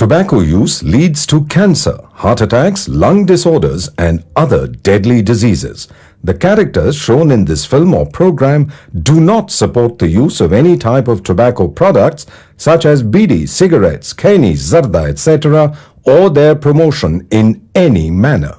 Tobacco use leads to cancer, heart attacks, lung disorders, and other deadly diseases. The characters shown in this film or program do not support the use of any type of tobacco products such as bidi, cigarettes, keni, zarda, etc., or their promotion in any manner.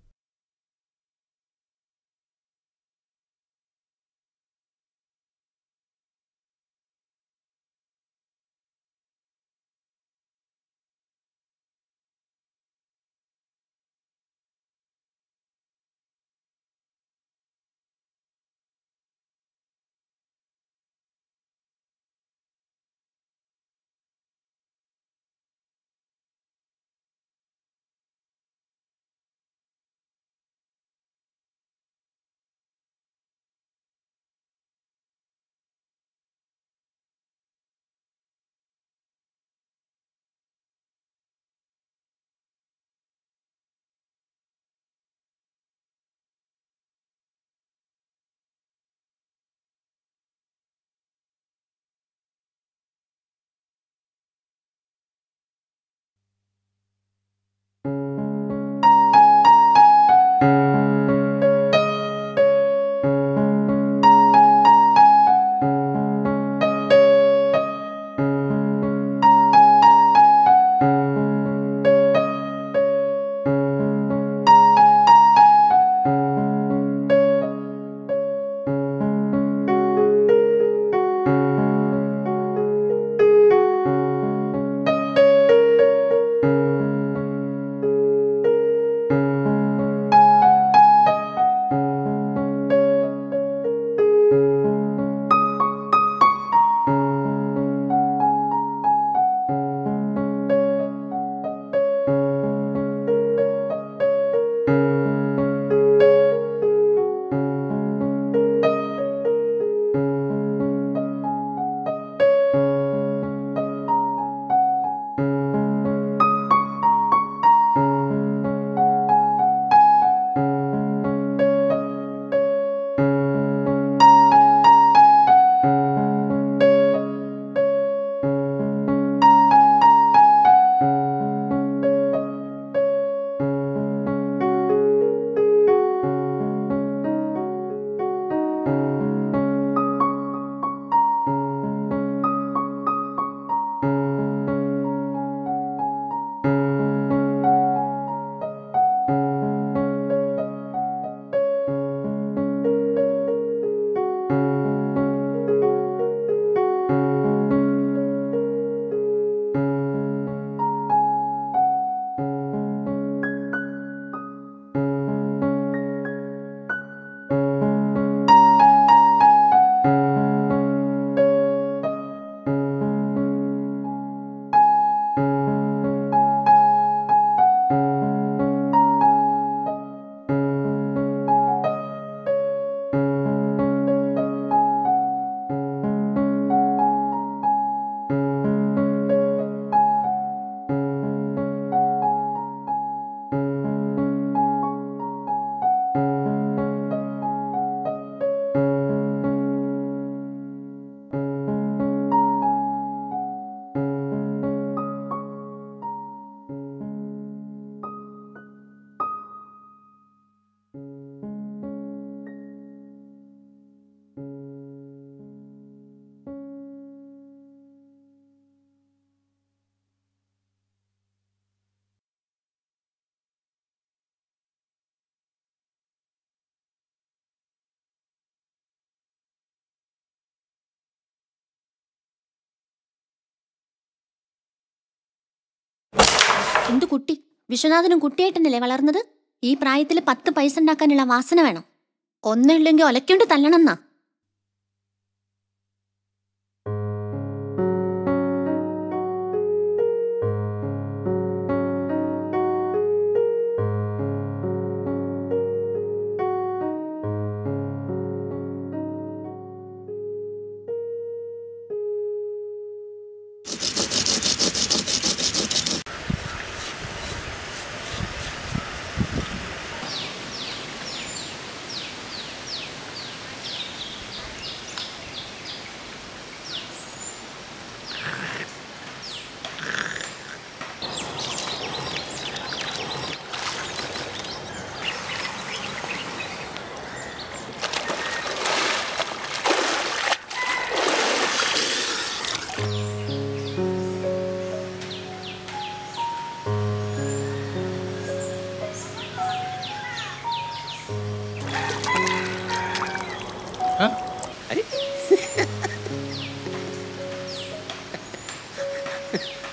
എന്ത് കുട്ടി വിശ്വനാഥനും കുട്ടിയായിട്ടല്ലേ വളർന്നത് ഈ പ്രായത്തിൽ പത്ത് പൈസ ഉണ്ടാക്കാനുള്ള വാസന വേണം ഒന്നില്ലെങ്കിൽ ഒലക്കൊണ്ട് തല്ലണം എന്നാ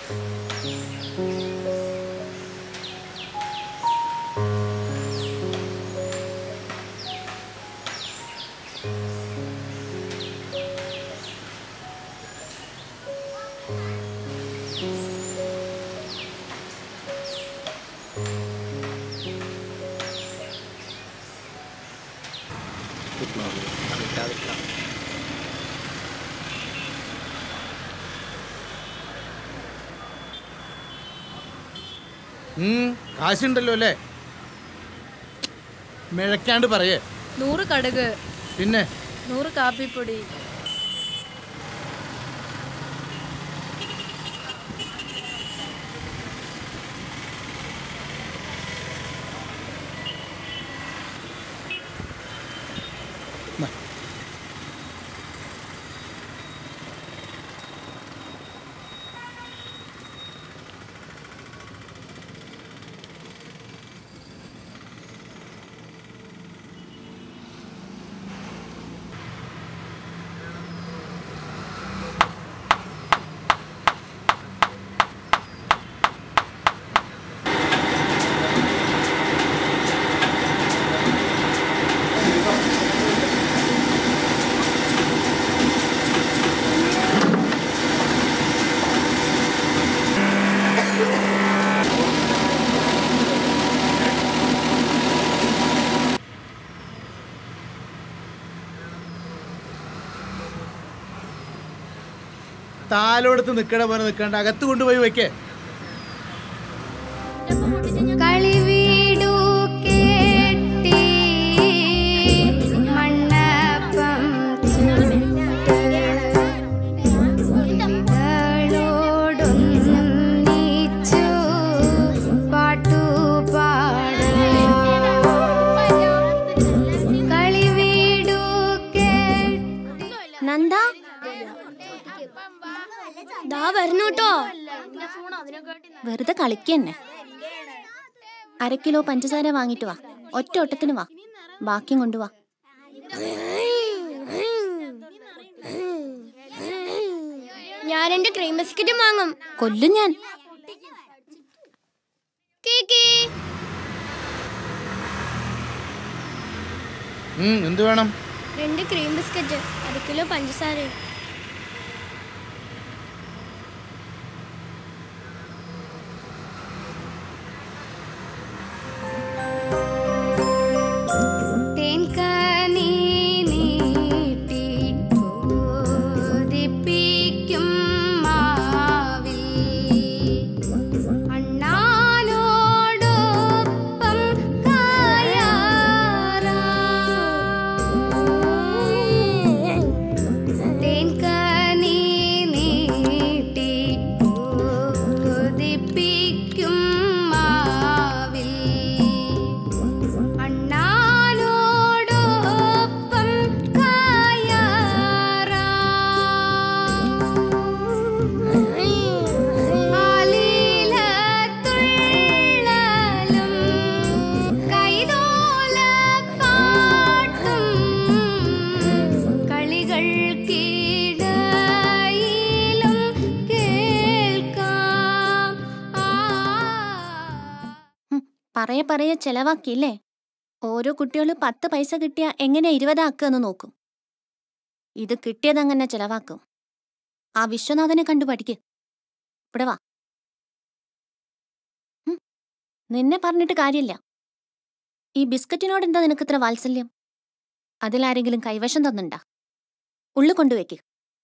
ഉം, കാശുണ്ടല്ലോ അല്ലേ മിഴക്കാണ്ട് പറയേ നൂറ് കടുക് പിന്നെ നൂറ് കാപ്പിപ്പൊടി താലോടത്ത് നിക്കണ പോലെ നിക്കണ്ട അകത്ത് കൊണ്ടുപോയി വെക്കേ കളിവീടു കേട്ടി മണ്ണപ്പം ചുട്ടോടൊന്നിച്ചു പാട്ടു കളിവീടു കേട്ടി നന്ദ ദാ വരുന്നു കേട്ടോ വെറുതെ കളിക്കന്നെ അര കിലോ പഞ്ചസാര വാങ്ങിട്ട് വാ ഒറ്റ ഒട്ടത്തിന് വാ ബാക്കിയും കൊണ്ടുവാ ഞാൻ എന്റെ ക്രീം ബിസ്ക്കറ്റും വാങ്ങും കൊല്ലും ഞാൻ കേക്കി ഉം, എന്ത് വേണം രണ്ട് ക്രീം ബിസ്ക്കറ്റ് അര കിലോ പഞ്ചസാര തേൻകനി നീട്ടി കൊതിപ്പിക്കും മാവിൽ അണ്ണാനോടൊപ്പം കായാറാം. തേൻകനി നീട്ടി കൊതിപ്പിക്കും മാവിൽ അണ്ണാനോടൊപ്പം കായാറാം. ആലീലത്തുള്ളലും കൈതോലപ്പാട്ടും കളികൾക്കിടയിലും കേൾക്കാം ആ ഹും, പറയെ പറയെ ചെലവാക്കിയില്ലേ ഓരോ കുട്ടികൾ പത്ത് പൈസ കിട്ടിയ എങ്ങനെ ഇരുപതാക്കുമെന്ന് നോക്കും ഇത് കിട്ടിയതങ്ങനെ ചെലവാക്കും ആ വിശ്വനാഥനെ കണ്ടു പഠിക്ക് ഇവിടെ വാ ഹും, നിന്നെ പറഞ്ഞിട്ട് കാര്യമില്ല ഈ ബിസ്ക്കറ്റിനോട് എന്താ നിനക്ക് ഇത്ര വാത്സല്യം അതിലാരെങ്കിലും കൈവശം തന്നുണ്ടാ ഉള്ളു കൊണ്ടുവയ്ക്ക്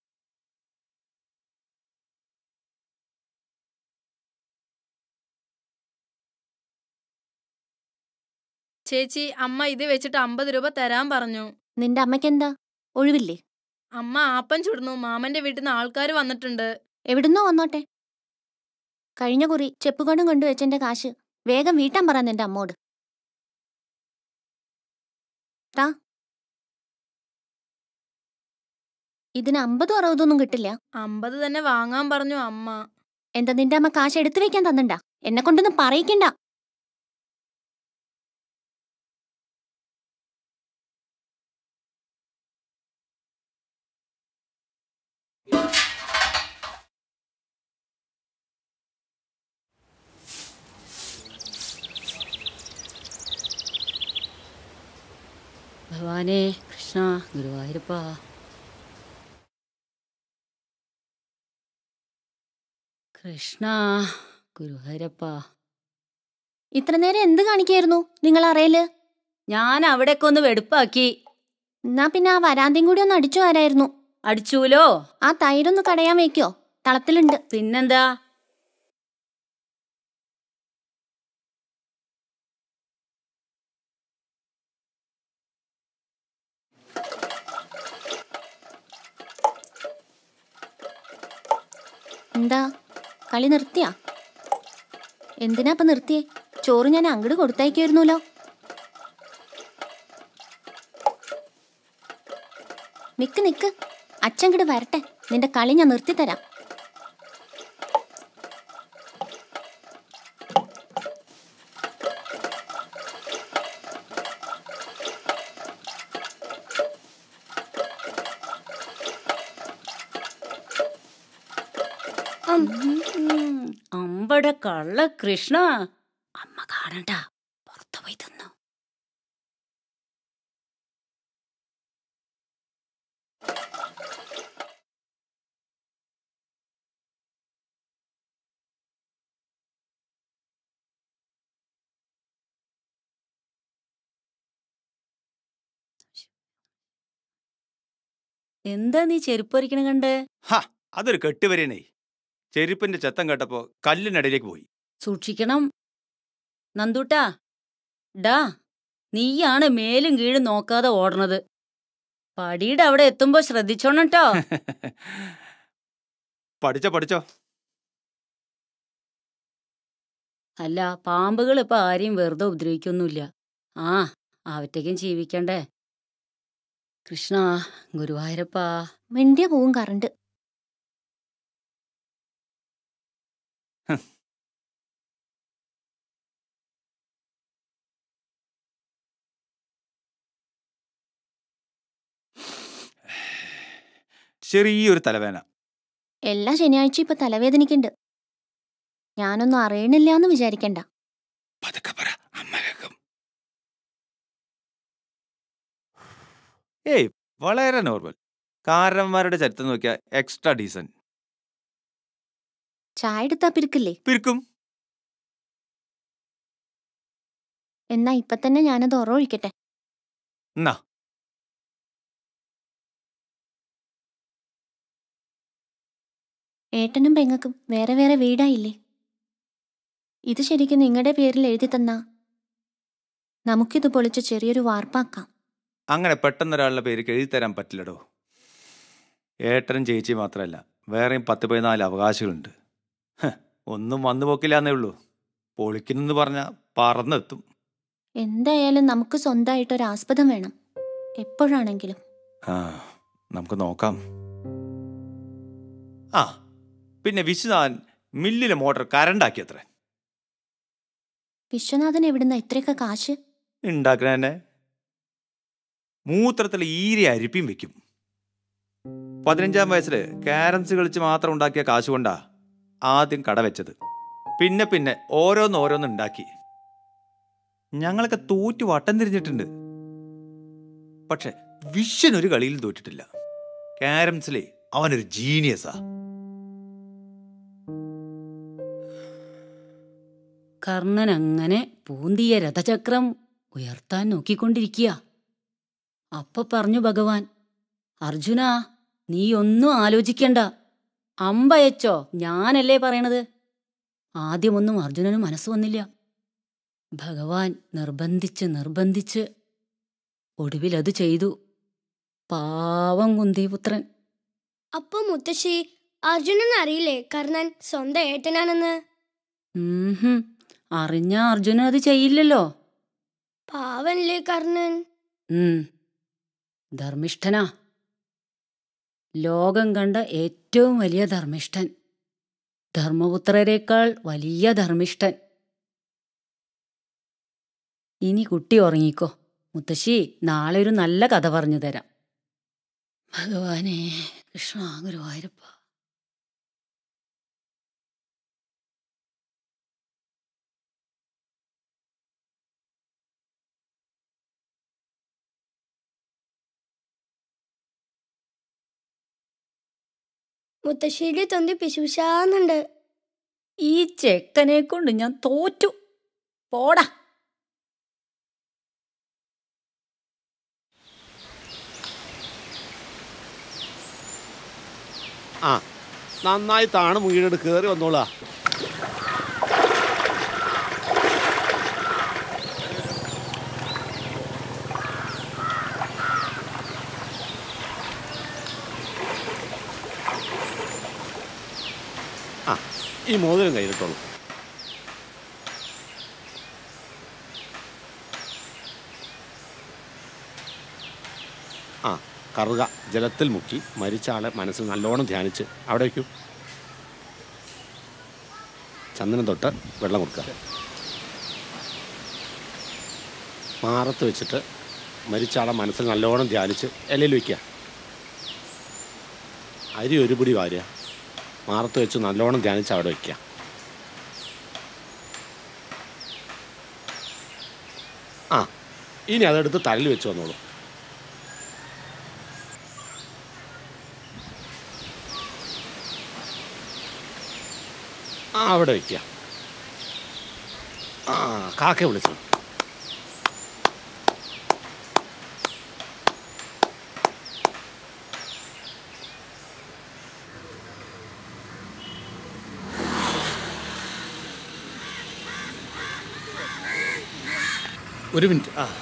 ചേച്ചി അമ്മ ഇത് വെച്ചിട്ട് അമ്പത് രൂപ തരാൻ പറഞ്ഞു നിന്റെ അമ്മയ്ക്കെന്താ ഒഴിവില്ലേ അമ്മ ആപ്പൻ ചുടുന്നു മാമന്റെ വീട്ടിൽ നിന്ന് ആൾക്കാർ വന്നിട്ടുണ്ട് എവിടുന്നോ വന്നോട്ടെ കഴിഞ്ഞ കുറി ചെപ്പുകൊണ്ടും കൊണ്ടുവച്ചെന്റെ കാശ് വേഗം വീട്ടാൻ പറ നിന്റെ അമ്മോട് ടാ ഇതിന് അമ്പതും അറുപതൊന്നും കിട്ടില്ല അമ്പത് തന്നെ വാങ്ങാൻ പറഞ്ഞു അമ്മ എന്താ നിന്റെ അമ്മ കാശ് എടുത്തു വെക്കാൻ തന്നിണ്ടാ എന്നെ കൊണ്ടൊന്നും പറയിക്കണ്ട ഭഗവാനെ കൃഷ്ണ ഗുരുവായൂരപ്പ കൃഷ്ണ ഗുരുവായൂരപ്പ ഇത്ര നേരം എന്ത് കാണിക്കായിരുന്നു നിങ്ങൾ അറിയല് ഞാൻ അവിടേക്ക് ഒന്ന് വെടുപ്പാക്കി എന്നാ പിന്നെ ആ വരാന്തയും കൂടി ഒന്ന് അടിച്ചു വരായിരുന്നു അടിച്ചൂലോ ആ തൈരൊന്ന് കടയാൻ വെക്കോ തളത്തിലുണ്ട് പിന്നെന്താ എന്താ കളി നിർത്തിയാ എന്തിനാ ഇപ്പൊ നിർത്തിയേ ചോറ് ഞാൻ അങ്ങോട്ട് കൊടുത്തയക്കായിരുന്നല്ലോ നിക്ക് നിക്ക് അച്ഛൻ വരട്ടെ നിന്റെ കളി ഞാൻ നിർത്തിത്തരാം അം, ഉം, അമ്പട കള്ള കൃഷ്ണ അമ്മ കാണണ്ട പുറത്തു പോയി തിന്നു എന്താ നീ ചെരുപ്പറിക്കണ കണ്ട് ഹ അതൊരു കെട്ടുവരേനേ ചെരുപ്പിന്റെ ചെത്തം കേട്ടപ്പോ കല്ലിനടിയിലേക്ക് പോയി സൂക്ഷിക്കണം നന്ദൂട്ടാ ഡാ നീയാണ് മേലും കീഴും നോക്കാതെ ഓടണത് പടിയുടെ അവിടെ എത്തുമ്പോ ശ്രദ്ധിച്ചോണം ട്ടോ പഠിച്ചോ പഠിച്ചോ അല്ല പാമ്പുകൾ ഇപ്പൊ ആരെയും വെറുതെ ഉപദ്രവിക്കൊന്നുമില്ല ആ അവറ്റയ്ക്കും ജീവിക്കണ്ടേ കൃഷ്ണ ഗുരുവായൂരപ്പാ മിണ്ടിയ പോവും കറണ്ട് ചെറിയൊരു തലവേന എല്ലാ ശനിയാഴ്ച ഇപ്പൊ തലവേദനിക്കുണ്ട് ഞാനൊന്നും അറിയണില്ല എന്ന് വിചാരിക്കണ്ട പതുക്കെ പറ അമ്മ കേൾക്കും ഏയ് വളരെ നോർമൽ കാരന്മാരുടെ ചരിത്രം നോക്കിയാൽ എക്സ്ട്രാ ഡീസൻ ചായ എടുത്താ പിരിക്കില്ലേ പിരിക്കും എന്നാ ഇപ്പൊ തന്നെ ഞാനത് ഒറൊഴിക്കട്ടെ എന്നാ ഏട്ടനും പെങ്ങക്കും വേറെ വേറെ വീടായില്ലേ ഇത് ശരിക്കും നിങ്ങളുടെ പേരിൽ എഴുതി തന്നാ നമുക്കിത് പൊളിച്ച് ചെറിയൊരു വാർപ്പാക്കാം അങ്ങനെ പെട്ടെന്നൊരാളുടെ പേര് എഴുതി തരാൻ പറ്റില്ലടോ ഏട്ടനും ചേച്ചി മാത്രമല്ല വേറെയും പത്ത് പതിനാല് അവകാശികളുണ്ട് ഹ്, ഒന്നും വന്നു പോക്കില്ലാന്നേ ഉള്ളൂ പൊളിക്കുന്നെന്ന് പറഞ്ഞാൽ പറന്നെത്തും എന്തായാലും നമുക്ക് സ്വന്തമായിട്ടൊരു ആസ്പദം വേണം എപ്പോഴാണെങ്കിലും ആ നമുക്ക് നോക്കാം ആ പിന്നെ വിശ്വനാഥൻ മില്ലിലെ മോട്ടോർ കരണ്ടാക്കിയത്ര വിശ്വനാഥൻ എവിടുന്ന ഇത്രയൊക്കെ കാശ് ഉണ്ടാക്കണ തന്നെ മൂത്രത്തിൽ ഈരി അരിപ്പിയും വെക്കും പതിനഞ്ചാം വയസ്സിൽ കാരംസ് കളിച്ച് മാത്രം ഉണ്ടാക്കിയ കാശ് കൊണ്ടാ ആദ്യം കട വെച്ചത് പിന്നെ പിന്നെ ഓരോന്ന് ഓരോന്ന് ഉണ്ടാക്കി ഞങ്ങളൊക്കെ തോറ്റു വട്ടം തിരിഞ്ഞിട്ടുണ്ട് പക്ഷെ വിശ്വനൊരു കളിയിൽ തോറ്റിട്ടില്ല കാരംസിലെ അവനൊരു ജീനിയസാ കർണൻ അങ്ങനെ പൂന്തിയ രഥചക്രം ഉയർത്താൻ നോക്കിക്കൊണ്ടിരിക്കുക അപ്പൊ പറഞ്ഞു ഭഗവാൻ അർജുന നീ ഒന്നും ആലോചിക്കണ്ട അമ്പയച്ചോ ഞാനല്ലേ പറയണത് ആദ്യമൊന്നും അർജുനന് മനസ്സ് വന്നില്ല ഭഗവാൻ നിർബന്ധിച്ച് നിർബന്ധിച്ച് ഒടുവിൽ അത് ചെയ്തു പാവം കുന്തിപുത്രൻ അപ്പൊ മുത്തശ്ശി അർജുനൻ അറിയില്ലേ കർണൻ സ്വന്തം ഏട്ടനാണെന്ന് ഉംഹും. അറിഞ്ഞ അർജുനൻ അത് ചെയ്യില്ലല്ലോ പാവല്ലേ കർണൻ ഉം. ധർമ്മിഷ്ഠനാ ലോകം കണ്ട ഏറ്റവും വലിയ ധർമ്മിഷ്ഠൻ ധർമ്മപുത്രരേക്കാൾ വലിയ ധർമ്മിഷ്ഠൻ ഇനി കുട്ടി ഉറങ്ങിക്കോ മുത്തശ്ശി നാളെ ഒരു നല്ല കഥ പറഞ്ഞു തരാം ഭഗവാനെ കൃഷ്ണ ഗുരുവായൂരപ്പ മുത്തശ്ശേരി തൊന്തി പിശുശാന്നുണ്ട് ഈ ചെക്കനെ കൊണ്ട് ഞാൻ തോറ്റു പോടാ ആ നന്നായി താണ് മുങ്ങിയിട്ട് കയറി വന്നോളാ ആ ഈ മോതിരം കയ്യിലിട്ടോളൂ ആ കറുക ജലത്തിൽ മുക്കി മരിച്ച ആളെ മനസ്സിൽ നല്ലോണം ധ്യാനിച്ച് അവിടെ വയ്ക്കൂ ചന്ദനം തൊട്ട് വെള്ളം കൊടുക്കുക മാറത്ത് വെച്ചിട്ട് മരിച്ച ആളെ മനസ്സിൽ നല്ലോണം ധ്യാനിച്ച് ഇലയിൽ വയ്ക്കുക അരി ഒരു പിടി വാരുക മാറത്ത് വെച്ച് നല്ലോണം ധ്യാനിച്ച് അവിടെ വയ്ക്കുക ആ ഇനി അതെടുത്ത് തലയിൽ വെച്ച് വന്നോളൂ ആ അവിടെ വയ്ക്കുക ആ കാക്ക വിളിച്ചു ഒരു മിനിറ്റ് ആ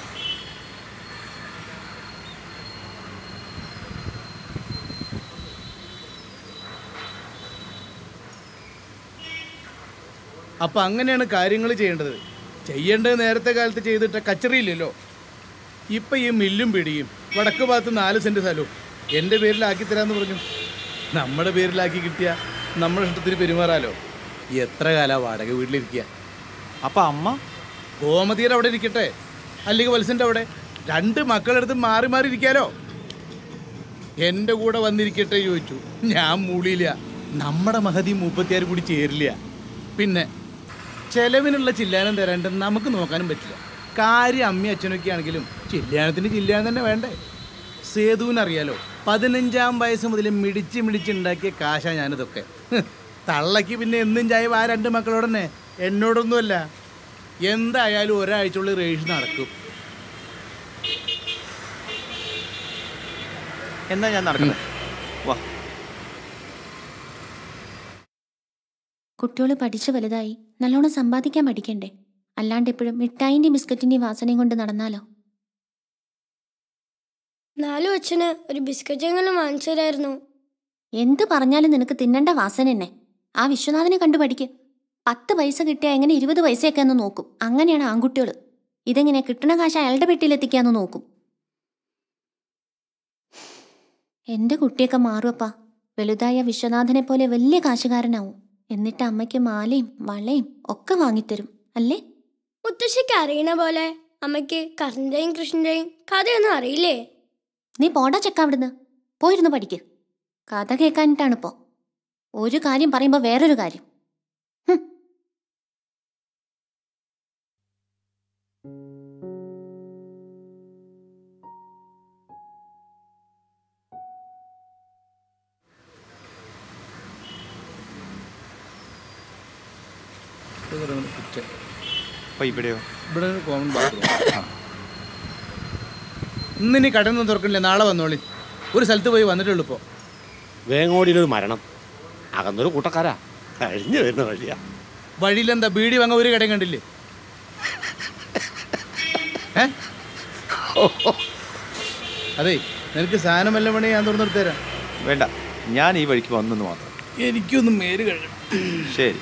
അപ്പൊ അങ്ങനെയാണ് കാര്യങ്ങൾ ചെയ്യേണ്ടത് ചെയ്യേണ്ടത് നേരത്തെ കാലത്ത് ചെയ്തിട്ട കച്ചറിയില്ലല്ലോ ഇപ്പൊ ഈ മില്ലും പിടിയും വടക്ക് ഭാഗത്ത് നാല് സെന്റ് സ്ഥലവും എൻ്റെ പേരിലാക്കി തരാന്ന് പറഞ്ഞു നമ്മുടെ പേരിലാക്കി കിട്ടിയ നമ്മുടെ ഇഷ്ടത്തിന് പെരുമാറാലോ എത്ര കാലാ വാടക വീട്ടിലിരിക്കുക അപ്പൊ അമ്മ ഗോമതിയുടെ അവിടെ ഇരിക്കട്ടെ അല്ലെങ്കിൽ വത്സന്റെ അവിടെ രണ്ട് മക്കളെടുത്ത് മാറി മാറി ഇരിക്കാലോ എൻ്റെ കൂടെ വന്നിരിക്കട്ടെ ചോദിച്ചു ഞാൻ മൂളിയില്ല നമ്മുടെ മഹതി മുപ്പത്തിയാറ് കൂടി ചേരില്ല പിന്നെ ചെലവിനുള്ള ചില്ലാനം തരാണ്ട് നമുക്ക് നോക്കാനും പറ്റില്ല കാര്യം അമ്മയും അച്ഛനൊക്കെ ആണെങ്കിലും ചില്ലാനത്തിന് ചില്ലാനം തന്നെ വേണ്ടേ സേതുവിനറിയാലോ പതിനഞ്ചാം വയസ്സ് മുതൽ മിടിച്ച് മിടിച്ചുണ്ടാക്കിയ കാശാ ഞാനിതൊക്കെ ഹ്, തള്ളക്ക് പിന്നെ എന്നും ചായ ആ രണ്ട് മക്കളോട് തന്നെ എന്നോടൊന്നുമല്ല എന്തായാലും ഒരാഴ്ചയുള്ളിൽ റേഷൻ നടക്കും എന്നാ ഞാൻ നടക്കട്ടെ വാ കുട്ടികൾ പഠിച്ചു വലുതായി നല്ലോണം സമ്പാദിക്കാൻ പഠിക്കണ്ടേ അല്ലാണ്ട് എപ്പോഴും മിഠായിൻ്റെയും ബിസ്ക്കറ്റിൻ്റെയും വാസനയും കൊണ്ട് നടന്നാലോ നാലു അച്ഛന് ഒരു ബിസ്ക്കറ്റ് എങ്കിലും വാങ്ങിച്ചു തരായിരുന്നു എന്ത് പറഞ്ഞാലും നിനക്ക് തിന്നണ്ട വാസന തന്നെ ആ വിശ്വനാഥനെ കണ്ടു പഠിക്ക് പത്ത് പൈസ കിട്ടിയാൽ എങ്ങനെ ഇരുപത് പൈസയൊക്കെ എന്ന് നോക്കും അങ്ങനെയാണ് ആൺകുട്ടികൾ ഇതെങ്ങനെ കിട്ടണ കാശ് അയാളുടെ പെട്ടിയിലെത്തിക്കാന്ന് നോക്കും എന്റെ കുട്ടിയൊക്കെ മാറുമപ്പാ വലുതായ വിശ്വനാഥനെ പോലെ വലിയ കാശുകാരനാവും എന്നിട്ട് അമ്മയ്ക്ക് മാലയും വളയും ഒക്കെ വാങ്ങിത്തരും അല്ലേ മുത്തശ്ശിക്ക് അറിയണ പോലെ അമ്മയ്ക്ക് കർണന്റെയും കൃഷ്ണന്റെയും കഥയൊന്നും അറിയില്ലേ നീ പോടാ ചെക്ക അവിടുന്ന് പോയിരുന്നു പഠിക്ക് കഥ കേൾക്കാനിട്ടാണിപ്പോ ഒരു കാര്യം പറയുമ്പോ വേറൊരു കാര്യം ഹും. കിച്ചൺ. അപ്പൊ ഇവിടെയോ ഇവിടെ ഒരു കോമൺ ബാത്റൂം ഇന്നിനി കടയൊന്നും തുറക്കണില്ല നാളെ വന്നോളി ഒരു സ്ഥലത്ത് പോയി വന്നിട്ടുള്ളൂ ഇപ്പോൾ വേങ്ങോടിയിലൊരു മരണം അകന്നൊരു കൂട്ടക്കാരാ കഴിഞ്ഞു വരുന്ന വഴിയാ വഴിയിലെന്താ ബീഡി വാങ്ങാൻ ഒരു കടയും കണ്ടില്ലേ ഏ അതെ നിനക്ക് സാധനം വല്ല പണി ഞാൻ തുറന്നു തരാം വേണ്ട ഞാൻ ഈ വഴിക്ക് വന്നെന്ന് മാത്രം എനിക്കൊന്ന് മേര് കഴുകണം ശരി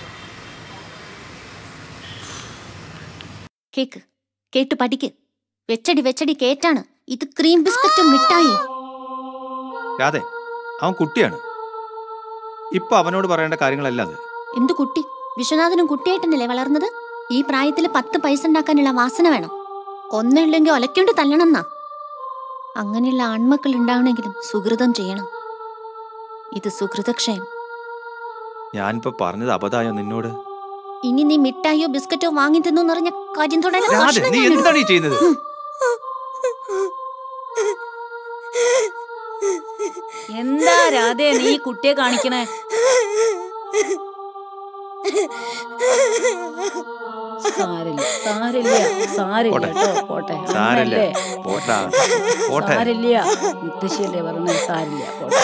കേക്ക് കേട്ട് പഠിക്ക് വെച്ചടി വെച്ചടി കേറ്റാണ് ഇത് ക്രീം ബിസ്ക്കറ്റും മിഠായി രാധേ അവൻ കുട്ടിയാണ് ഇപ്പൊ അവനോട് പറയേണ്ട കാര്യങ്ങളല്ല അത് എന്തു കുട്ടി വിശ്വനാഥനും കുട്ടിയായിട്ടല്ലേ വളർന്നത് ഈ പ്രായത്തിൽ പത്ത് പൈസ ഉണ്ടാക്കാനുള്ള വാസന വേണം ഒന്നുമില്ലെങ്കിൽ ഒലക്കൊണ്ട് തല്ലണമെന്നാ അങ്ങനെയുള്ള ആൺമക്കൾ ഉണ്ടാവണമെങ്കിലും സുഹൃതം ചെയ്യണം ഇത് സുഹൃതക്ഷയം ഞാനിപ്പോ പറഞ്ഞത് അബദ്ധായോ നിന്നോട് ഇനി നീ മിഠായിയോ ബിസ്ക്കറ്റോ വാങ്ങി തിന്നു നിറഞ്ഞ കാര്യം തുടരാൻ രാധേ ഭക്ഷണം നീ ഞാൻ ഇടും. എന്താണ് ഈ ചെയ്യുന്നത് എന്താ രാധേ നീ ഈ കുട്ടിയെ കാണിക്കണേ സാരില്ല സാരില്ല സാരില്ല പോട്ടെ. കേട്ടോ പോട്ടെ സാരല്ല അങ്ങനല്ലേ? പോട്ടാ പോട്ടെ സാരില്ല മുത്തശ്ശിയല്ലേ പറഞ്ഞ സാരില്ല പോട്ടെ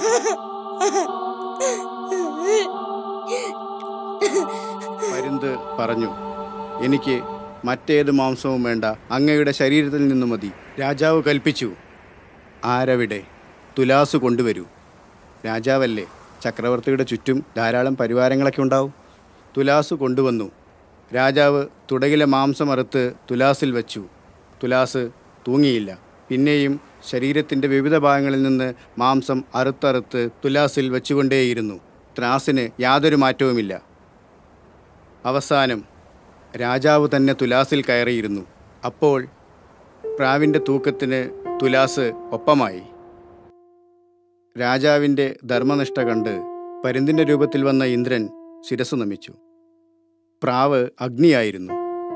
പരുന്ത് പറഞ്ഞു എനിക്ക് മറ്റേത് മാംസവും വേണ്ട അങ്ങയുടെ ശരീരത്തിൽ നിന്നു മതി രാജാവ് കൽപ്പിച്ചു ആരവിടെ തുലാസ് കൊണ്ടുവരൂ രാജാവല്ലേ ചക്രവർത്തിയുടെ ചുറ്റും ധാരാളം പരിവാരങ്ങളൊക്കെ ഉണ്ടാവും തുലാസ് കൊണ്ടുവന്നു രാജാവ് തുടകിലെ മാംസം അറുത്ത് തുലാസിൽ വെച്ചു തുലാസ് തൂങ്ങിയില്ല പിന്നെയും ശരീരത്തിൻ്റെ വിവിധ ഭാഗങ്ങളിൽ നിന്ന് മാംസം അറുത്തറുത്ത് തുലാസിൽ വെച്ചുകൊണ്ടേയിരുന്നു ത്രാസിന് യാതൊരു മാറ്റവുമില്ല അവസാനം രാജാവ് തന്നെ തുലാസിൽ കയറിയിരുന്നു അപ്പോൾ പ്രാവിൻ്റെ തൂക്കത്തിന് തുലാസ് ഒപ്പമായി രാജാവിൻ്റെ ധർമ്മനിഷ്ഠ കണ്ട് പരുന്തിൻ്റെ രൂപത്തിൽ വന്ന ഇന്ദ്രൻ ശിരസ് നമിച്ചു പ്രാവ് അഗ്നിയായിരുന്നു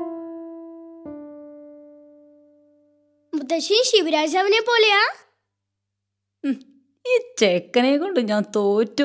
മുത്തശ്ശി ശിവരാജാവിനെ പോലെയാ ഈ ചെക്കനെ കൊണ്ട് ഞാൻ തോറ്റു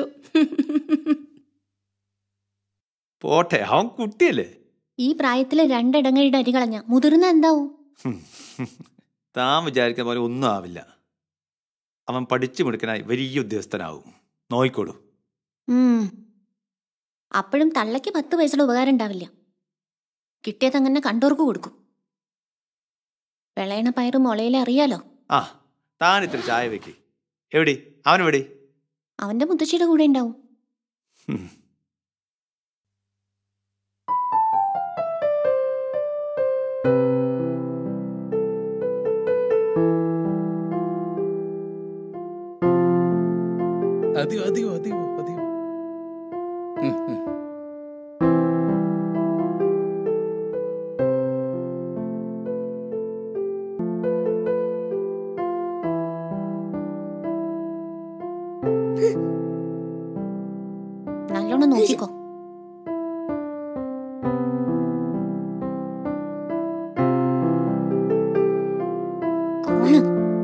പോട്ടെ അവൻ കുട്ടിയല്ലേ ഈ പ്രായത്തില് രണ്ടിടങ്ങളുടെ അരി കളഞ്ഞ മുതിർന്ന എന്താവും ഹും. താൻ വിചാരിക്കുന്ന പോലെ ഒന്നും ആവില്ല അവൻ പഠിച്ചു മിടുക്കനായി വലിയ ഉദ്യോഗസ്ഥനാവും നോയിക്കോളൂ ഉം. അപ്പോഴും തള്ളയ്ക്ക് പത്ത് പൈസയുടെ ഉപകാരം ഉണ്ടാവില്ല കിട്ടിയത് അങ്ങനെ കണ്ടോർക്ക് കൊടുക്കും വിളയണ പയറ് മുളയിലെ അറിയാലോ ആ താൻ ഇത്ര ചായ വെക്ക് എവിടെ അവനെവിടെ അവന്റെ മുത്തശ്ശിയുടെ കൂടെ ഉണ്ടാവും ഹും. അതെയോ അതെയോ അതെയോ അതെയോ ഉം, ഉം. നല്ലോണം നോക്കിക്കോ കോണ്.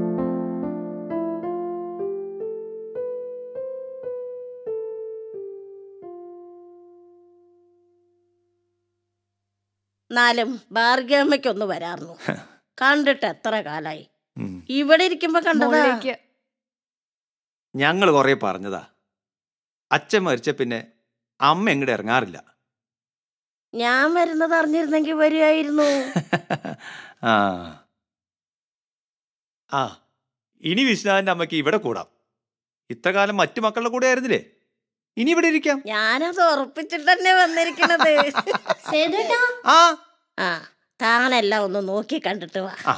എന്നാലും ഭാർഗവമ്മയ്ക്കൊന്ന് വരാറുന്നു കണ്ടിട്ട് എത്ര കാലായി ഉം. ഇവിടെ ഇരിക്കുമ്പോ കണ്ടതാ മുകളിലേക്ക് ഞങ്ങൾ കുറേ പറഞ്ഞതാ അച്ഛൻ മരിച്ച പിന്നെ അമ്മ എങ്ങോട്ട് ഇറങ്ങാറില്ല ഞാൻ വരുന്നത് അറിഞ്ഞിരുന്നെങ്കിൽ വരുമായിരുന്നു ആ ആ ഇനി വിശ്വനാഥന്റെ അമ്മയ്ക്ക് ഇവിടെ കൂടാം ഇത്ര കാലം മറ്റു മക്കളുടെ കൂടെ ആയിരുന്നില്ലേ ഇനി ഇവിടെ ഇരിക്കാം ഞാനത് ഉറപ്പിച്ചിട്ട് തന്നെ വന്നിരിക്കണത് സേതുവേട്ടാ ആ ആ താനെല്ലാം ഒന്ന് നോക്കി കണ്ടിട്ട് വാ ആ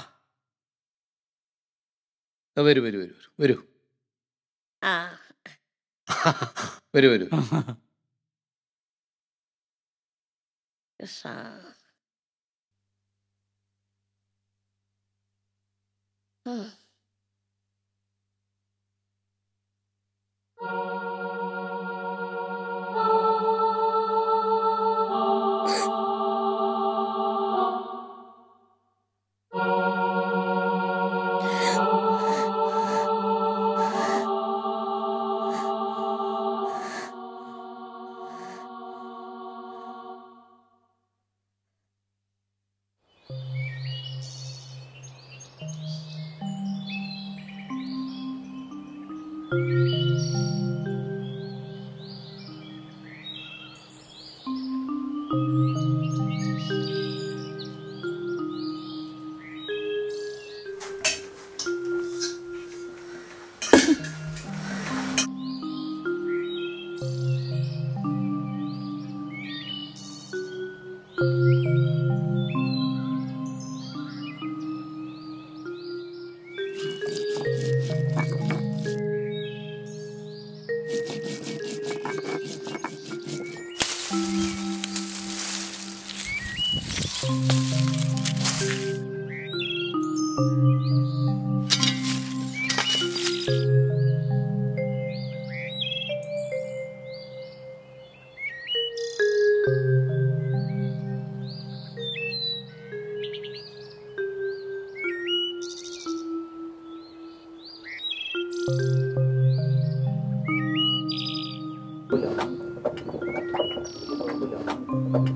ആ, വരൂ വരൂ വരൂ വരൂ ആ വരൂ വരൂ കൃഷ്ണ. ഉം.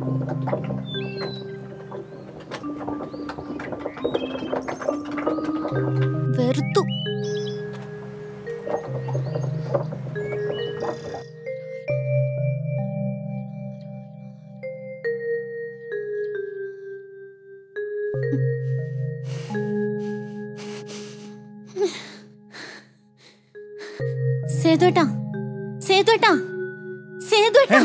വെറുത്തു സേതുവേട്ടാ സേതുവേട്ടാ സേതുവേട്ടാ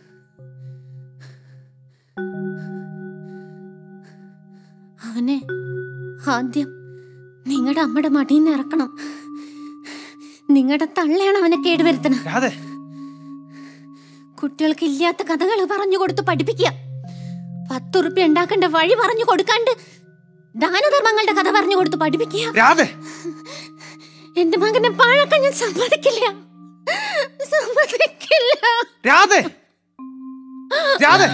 അവനെ ആദ്യം നിങ്ങളുടെ അമ്മയുടെ മടിയിൽ നിന്ന് ഇറക്കണം നിങ്ങളുടെ തള്ളയാണ് അവനെ കേടുവരുത്തണം രാധേ കുട്ടികൾക്ക് ഇല്ലാത്ത കഥകൾ പറഞ്ഞു കൊടുത്ത് പഠിപ്പിക്കുക പത്തുറുപ്യ ഉണ്ടാക്കേണ്ട വഴി പറഞ്ഞു കൊടുക്കാണ്ട് ദാനധർമ്മങ്ങളുടെ കഥ പറഞ്ഞു കൊടുത്ത് പഠിപ്പിക്കുക രാധേ എന്റെ മകനെ പാഴാക്കാൻ ഞാൻ സമ്മതിക്കില്ല സമ്മതിക്കില്ല രാധേ രാധേ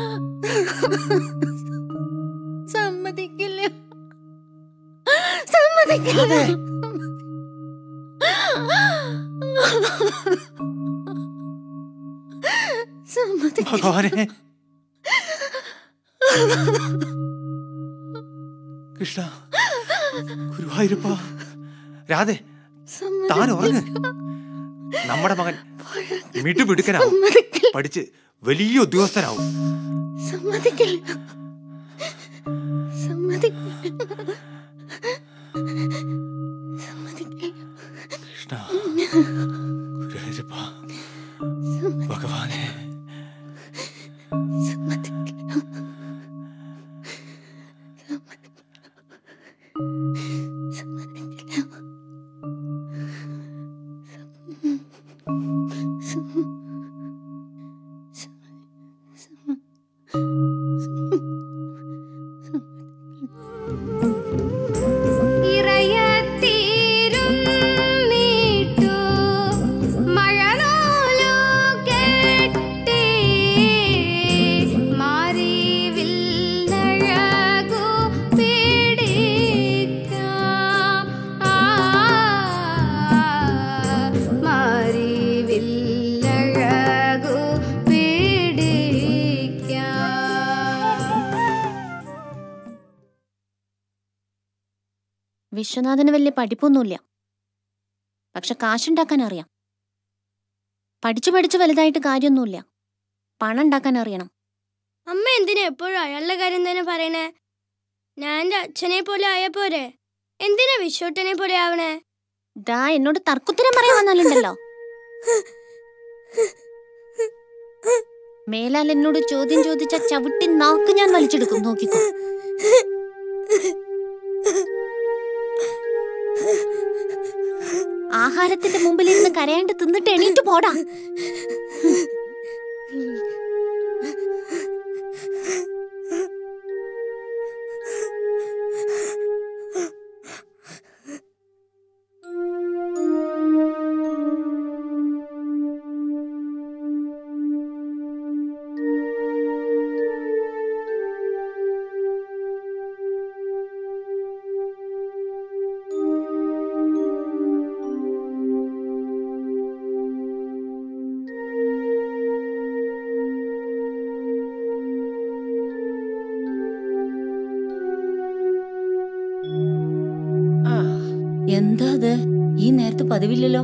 സമ്മതിക്കില്ല സമ്മതിക്കില്ല സമ്മതിക്കില്ല ഭഗവാനെ കൃഷ്ണ ഗുരുവായൂരപ്പ രാധേ താൻ ഉറങ്ങ് നമ്മുടെ മകൻ മിടുമിടുക്കനാവും പഠിച്ച് വലിയ ഉദ്യോഗസ്ഥനാവും സമ്മതിക്കില്ല സമ്മതിക്കില്ല സമ്മതിക്കില്ല കൃഷ്ണ ഗുരുവായൂരപ്പ ഭഗവാനെ സമ്മതിക്കില്ല സമ്മതിക്കില്ല ഇറയത്തീരും നീട്ടു മഴനൂലു കെട്ടി മാറിവില്ലഴകു പിടിക്കാം ആ മാറിവില്ലഴകു പിടിക്കാം വിശ്വനാഥന് വലിയ പഠിപ്പൊന്നുമില്ല പക്ഷെ കാശുണ്ടാക്കാൻ അറിയാം പഠിച്ചു പഠിച്ചു വലുതായിട്ട് കാര്യമൊന്നുമില്ല പണം ഉണ്ടാക്കാൻ അറിയണം അമ്മ എന്തിനാ എപ്പോഴും അയാളുടെ കാര്യം തന്നെ പറയണേ ഞാൻ എൻ്റെ അച്ഛനെ പോലെ ആയ പോരെ എന്തിനാ വിശ്വട്ടനെ പോലെ ആവണേ ദാ എന്നോട് തർക്കുത്തരം പറയാൻ വന്നാലുണ്ടല്ലോ മേലാൽ എന്നോട് ചോദ്യം ചോദിച്ച ചവിട്ടി നാക്ക് ഞാൻ വലിച്ചെടുക്കും നോക്കിക്കോ ആഹാരത്തിന്റെ മുമ്പിലിരുന്ന് കരയാണ്ട് തിന്നിട്ട് എണീറ്റ് പോടാ എന്താ അത് ഈ നേരത്ത് പതിവില്ലല്ലോ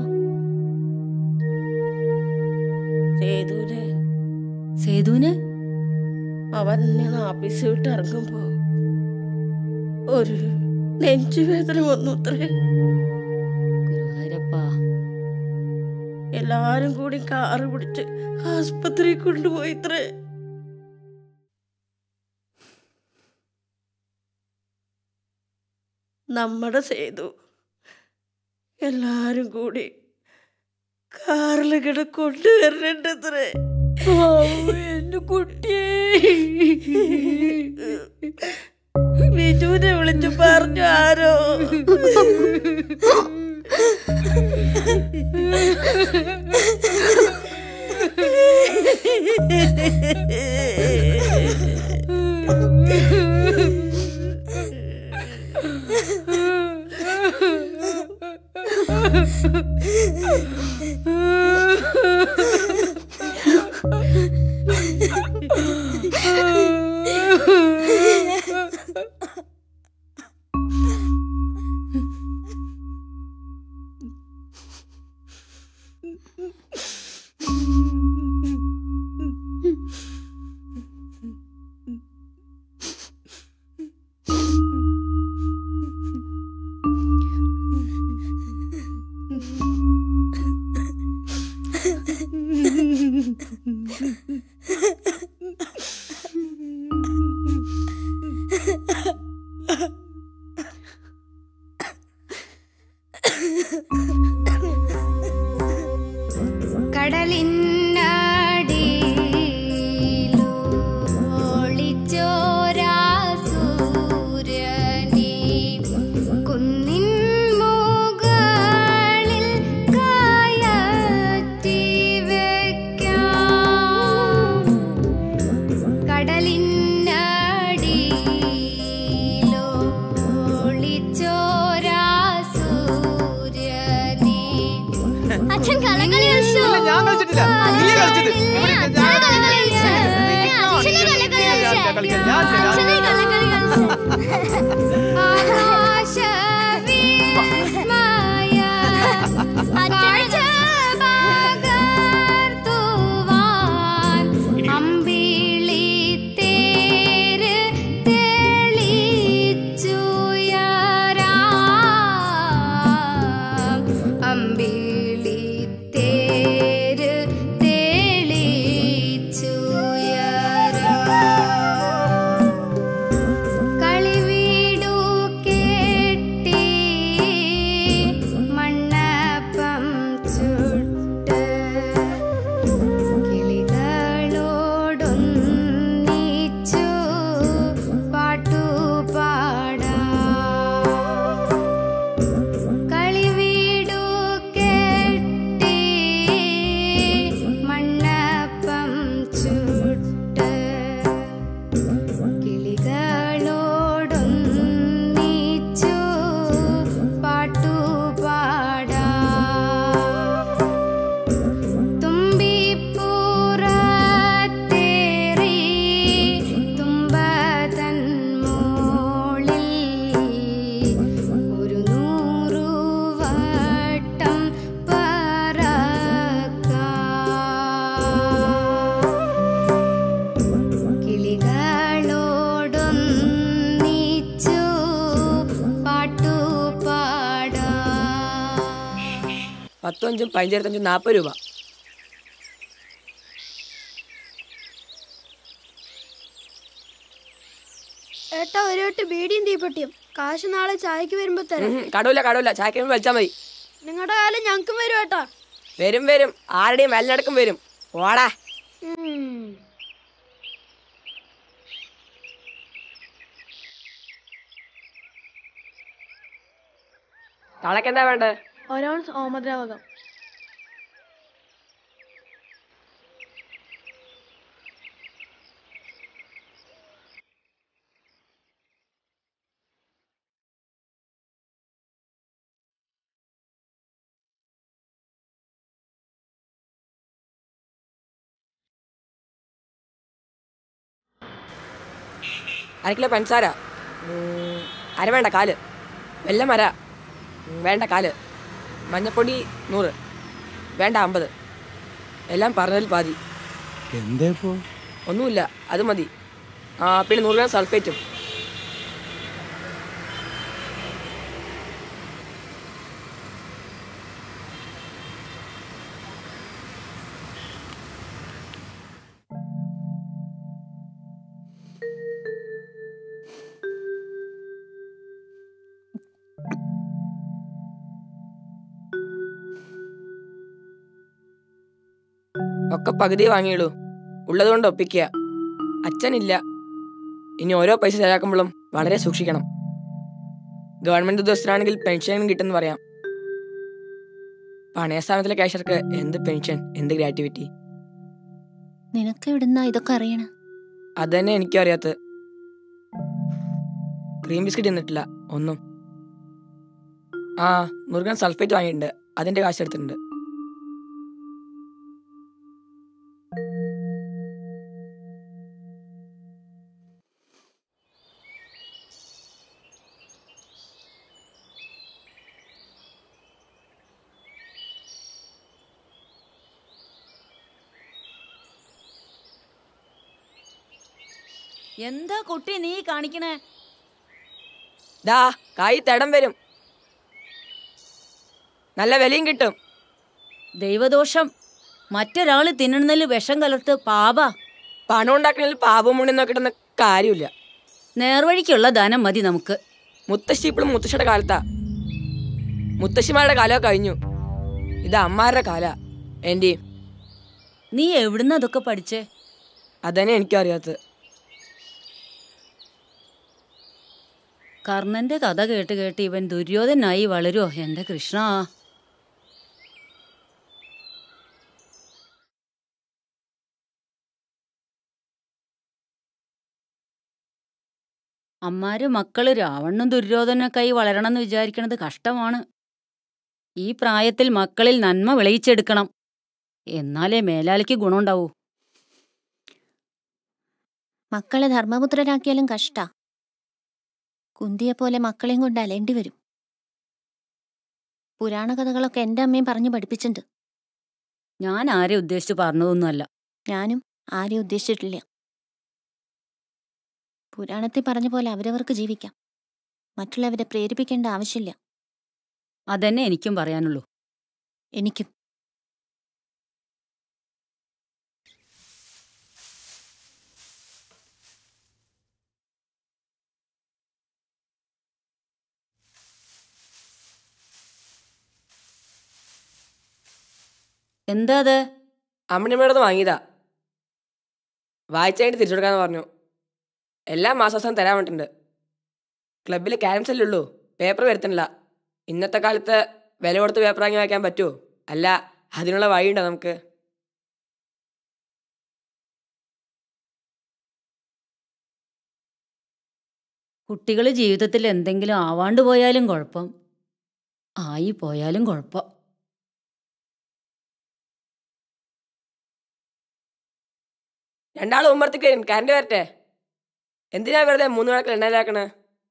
സേതുവിന് സേതുവിന് അവൻ ഞാൻ ഓഫീസ് വിട്ട് ഇറങ്ങുമ്പോ ഒരു നെഞ്ചുവേദന വന്നു അത്രേ ഗുരുവായൂരപ്പാ എല്ലാരും കൂടി കാറ് പിടിച്ച് ആസ്പത്രി കൊണ്ടുപോയി ഇത്രേ നമ്മുടെ സേതു എല്ലാരും കൂടി കാറിലിങ്ങനെ കൊണ്ടുവരണുണ്ടത്രേ എന്റെ കുട്ടിയെ ബിജുവിനെ വിളിച്ചു പറഞ്ഞു ആരോ കടലിന്നടിയിലൊളിച്ചോരാസൂര്യനെ കുന്നിൻ മുകളിൽ കയറ്റി വെക്കാം കടലിന്നടിയിലൊളിച്ചോരാസൂര്യനെ അച്ഛൻ കലകളി കളിച്ചു ഞാൻ കളിച്ചിട്ടില്ല നീ കളിച്ചത് അച്ഛനെ കലകളി ആകാശവിസ്മയ കാഴ്ച പകർത്തുവാൻ അമ്പിളി തേര് തെളിച്ചുയരാം അമ്പിളി തേര് തെളിച്ചുയരാം കളിവീടു കേട്ടി മണ്ണപ്പം ചുട്ട് കിളികളോടൊന്നിച്ചു പാട്ടുപാടാം കളിവീടു കേട്ടി മണ്ണപ്പം ചുട്ട് കിളികളോടൊന്നിച്ചു പാട്ടുപാടാം തുമ്പിപ്പുറത്തേറി തുമ്പതൻ മോളിൽ ഒരു നൂറു വട്ടം പറക്കാം കിളികളോടൊന്നിച്ചു പാട്ടുപാടാം പത്തും അഞ്ചും പതിനഞ്ചിരത്തഞ്ചും നാൽപ്പത് രൂപ ഏട്ടാ ഒരു വട്ട് ബീഡിയും തീപ്പെട്ടിയും കാശ് നാളെ ചായക്ക് വരുമ്പോ തരാം ഉം, കടവില്ല കടവില്ല ചായക്ക് വലിച്ചാൽ മതി നിങ്ങളുടെ കാലം ഞങ്ങൾക്കും വരും ഏട്ടാ വരും വരും ആരുടെയും മെല്ലടക്കം വരും ഓടാ തളക്കെന്താ വേണ്ടേ ഒരോൺസ് ഓമദ്രാവകം അര കിലോ പഞ്ചസാര ഉം, അര വേണ്ട കാല് വെല്ലം അര ഉം, വേണ്ട കാല് മഞ്ഞപ്പൊടി നൂറ് വേണ്ട അമ്പത് എല്ലാം പറഞ്ഞതിൽ പാതി എന്താ ഇപ്പോ ഒന്നുമില്ല അത് മതി ആ പിന്നെ നൂറ് ഗ്രാം സൾഫേറ്റും ഒക്കെ പകുതി വാങ്ങിയുള്ളൂ ഉള്ളതുകൊണ്ട് ഒപ്പിക്കുക അച്ഛനില്ല ഇനി ഓരോ പൈസ ചെലവാക്കുമ്പോഴും വളരെ സൂക്ഷിക്കണം ഗവൺമെന്റ് ഉദ്യോഗസ്ഥരാണെങ്കിൽ പെൻഷൻ കിട്ടുമെന്ന് പറയാം പണയ സ്ഥാപനത്തിലെ ക്യാഷ്യർക്ക് എന്ത് പെൻഷൻ എന്ത് ഗ്രാറ്റുവിറ്റി നിനക്ക് എവിടുന്നാ ഇതൊക്കെ അറിയണ അത് തന്നെ എനിക്കും അറിയാത്തത് ക്രീം ബിസ്ക്കറ്റ് തിന്നിട്ടില്ല ഒന്നും ആ മുരുകൻ സൾഫേറ്റ് വാങ്ങിയിട്ടുണ്ട് അതിന്റെ കാശ് എടുത്തിട്ടുണ്ട് എന്താ കുട്ടി നീ കാണിക്കണേ ദാ കായ് തടം വരും നല്ല വിലയും കിട്ടും ദൈവദോഷം മറ്റൊരാള് തിന്നണതിൽ വിഷം കലർത്ത് പാപ പണം ഉണ്ടാക്കണതിൽ പാപം മുണ്ടി നോക്കിട്ടൊന്ന കാര്യമില്ല നേർവഴിക്കുള്ള ധനം മതി നമുക്ക് മുത്തശ്ശി ഇപ്പോഴും മുത്തശ്ശിയുടെ കാലത്താ മുത്തശ്ശിമാരുടെ കാലമൊക്കെ കഴിഞ്ഞു ഇത് അമ്മാരുടെ കാല എന്റെയും നീ എവിടുന്ന് അതൊക്കെ പഠിച്ചേ അതന്നെ എനിക്കും അറിയാത്തത് കർണന്റെ കഥ കേട്ട് കേട്ട് ഇവൻ ദുര്യോധനായി വളരുമോ എന്റെ കൃഷ്ണ അമ്മാര് മക്കള് രാവണനും ദുര്യോധനൊക്കെയായി വളരണമെന്ന് വിചാരിക്കണത് കഷ്ടമാണ് ഈ പ്രായത്തിൽ മക്കളിൽ നന്മ വിളയിച്ചെടുക്കണം എന്നാലേ മേലാലിക്ക് ഗുണമുണ്ടാവൂ മക്കളെ ധർമ്മപുത്രരാക്കിയാലും കഷ്ടാ കുന്തിയെപ്പോലെ മക്കളെയും കൊണ്ട് അലേണ്ടി വരും പുരാണ കഥകളൊക്കെ എൻ്റെ അമ്മയും പറഞ്ഞു പഠിപ്പിച്ചിട്ടുണ്ട് ഞാൻ ആരെ ഉദ്ദേശിച്ച് പറഞ്ഞതൊന്നുമല്ല ഞാനും ആരെയും ഉദ്ദേശിച്ചിട്ടില്ല പുരാണത്തിൽ പറഞ്ഞ പോലെ അവരവർക്ക് ജീവിക്കാം മറ്റുള്ളവരെ പ്രേരിപ്പിക്കേണ്ട ആവശ്യമില്ല അതന്നെ എനിക്കും പറയാനുള്ളൂ എനിക്കും എന്താ അത് അമ്മണിമ്മയുടെ വാങ്ങിയതാ വായിച്ചു കഴിഞ്ഞിട്ട് തിരിച്ചു കൊടുക്കാന്ന് പറഞ്ഞു എല്ലാ മാസാവസാനം തരാൻ വേണ്ടിട്ടുണ്ട് ക്ലബിൽ ക്യാൻസൽ ഉള്ളൂ പേപ്പർ വരുത്തണില്ല ഇന്നത്തെ കാലത്ത് വില കൊടുത്ത് പേപ്പർ വാങ്ങി വായിക്കാൻ പറ്റുമോ അല്ല അതിനുള്ള വഴിയുണ്ടോ നമുക്ക് കുട്ടികൾ ജീവിതത്തിൽ എന്തെങ്കിലും ആവാണ്ട് പോയാലും കുഴപ്പം ആയി പോയാലും കുഴപ്പം രണ്ടാൾ മുമ്പത്തേക്ക് വരും കറണ്ട് വരട്ടെ എന്തിനാ വെറുതെ മൂന്ന് കണക്കിൽ എണ്ണയിലാക്കണേ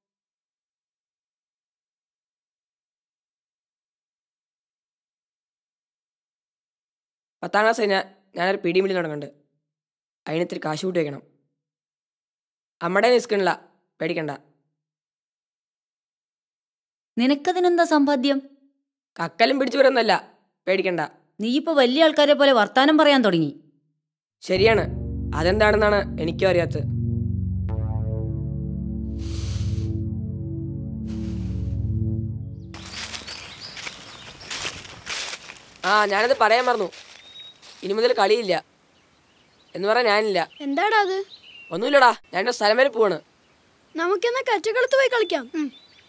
പത്താം ക്ലാസ് കഴിഞ്ഞാൽ ഞാനൊരു പിടി മില്ലി തുടങ്ങുന്നുണ്ട് അതിനിത്തിരി കാശ് കൂട്ടി വെക്കണം അമ്മയുടെ നിസ്കണില്ല പേടിക്കണ്ട നിനക്കതിനെന്താ സമ്പാദ്യം കക്കലും പിടിച്ചു വരുന്നല്ല പേടിക്കണ്ട നീ ഇപ്പൊ വലിയ ആൾക്കാരെ പോലെ വർത്താനം പറയാൻ തുടങ്ങി ശരിയാണ് അതെന്താണെന്നാണ് എനിക്കും അറിയാത്തത് ആ ഞാനത് പറയാൻ മറന്നു ഇനി മുതൽ കളിയില്ല എന്ന് പറയാൻ ഞാനില്ല എന്താടാ അത് ഒന്നുമില്ലടാ ഞാൻ എൻ്റെ സ്ഥലം വരെ പോവാണ് നമുക്കെന്നാ കറ്റകളത്ത് പോയി കളിക്കാം ഉം.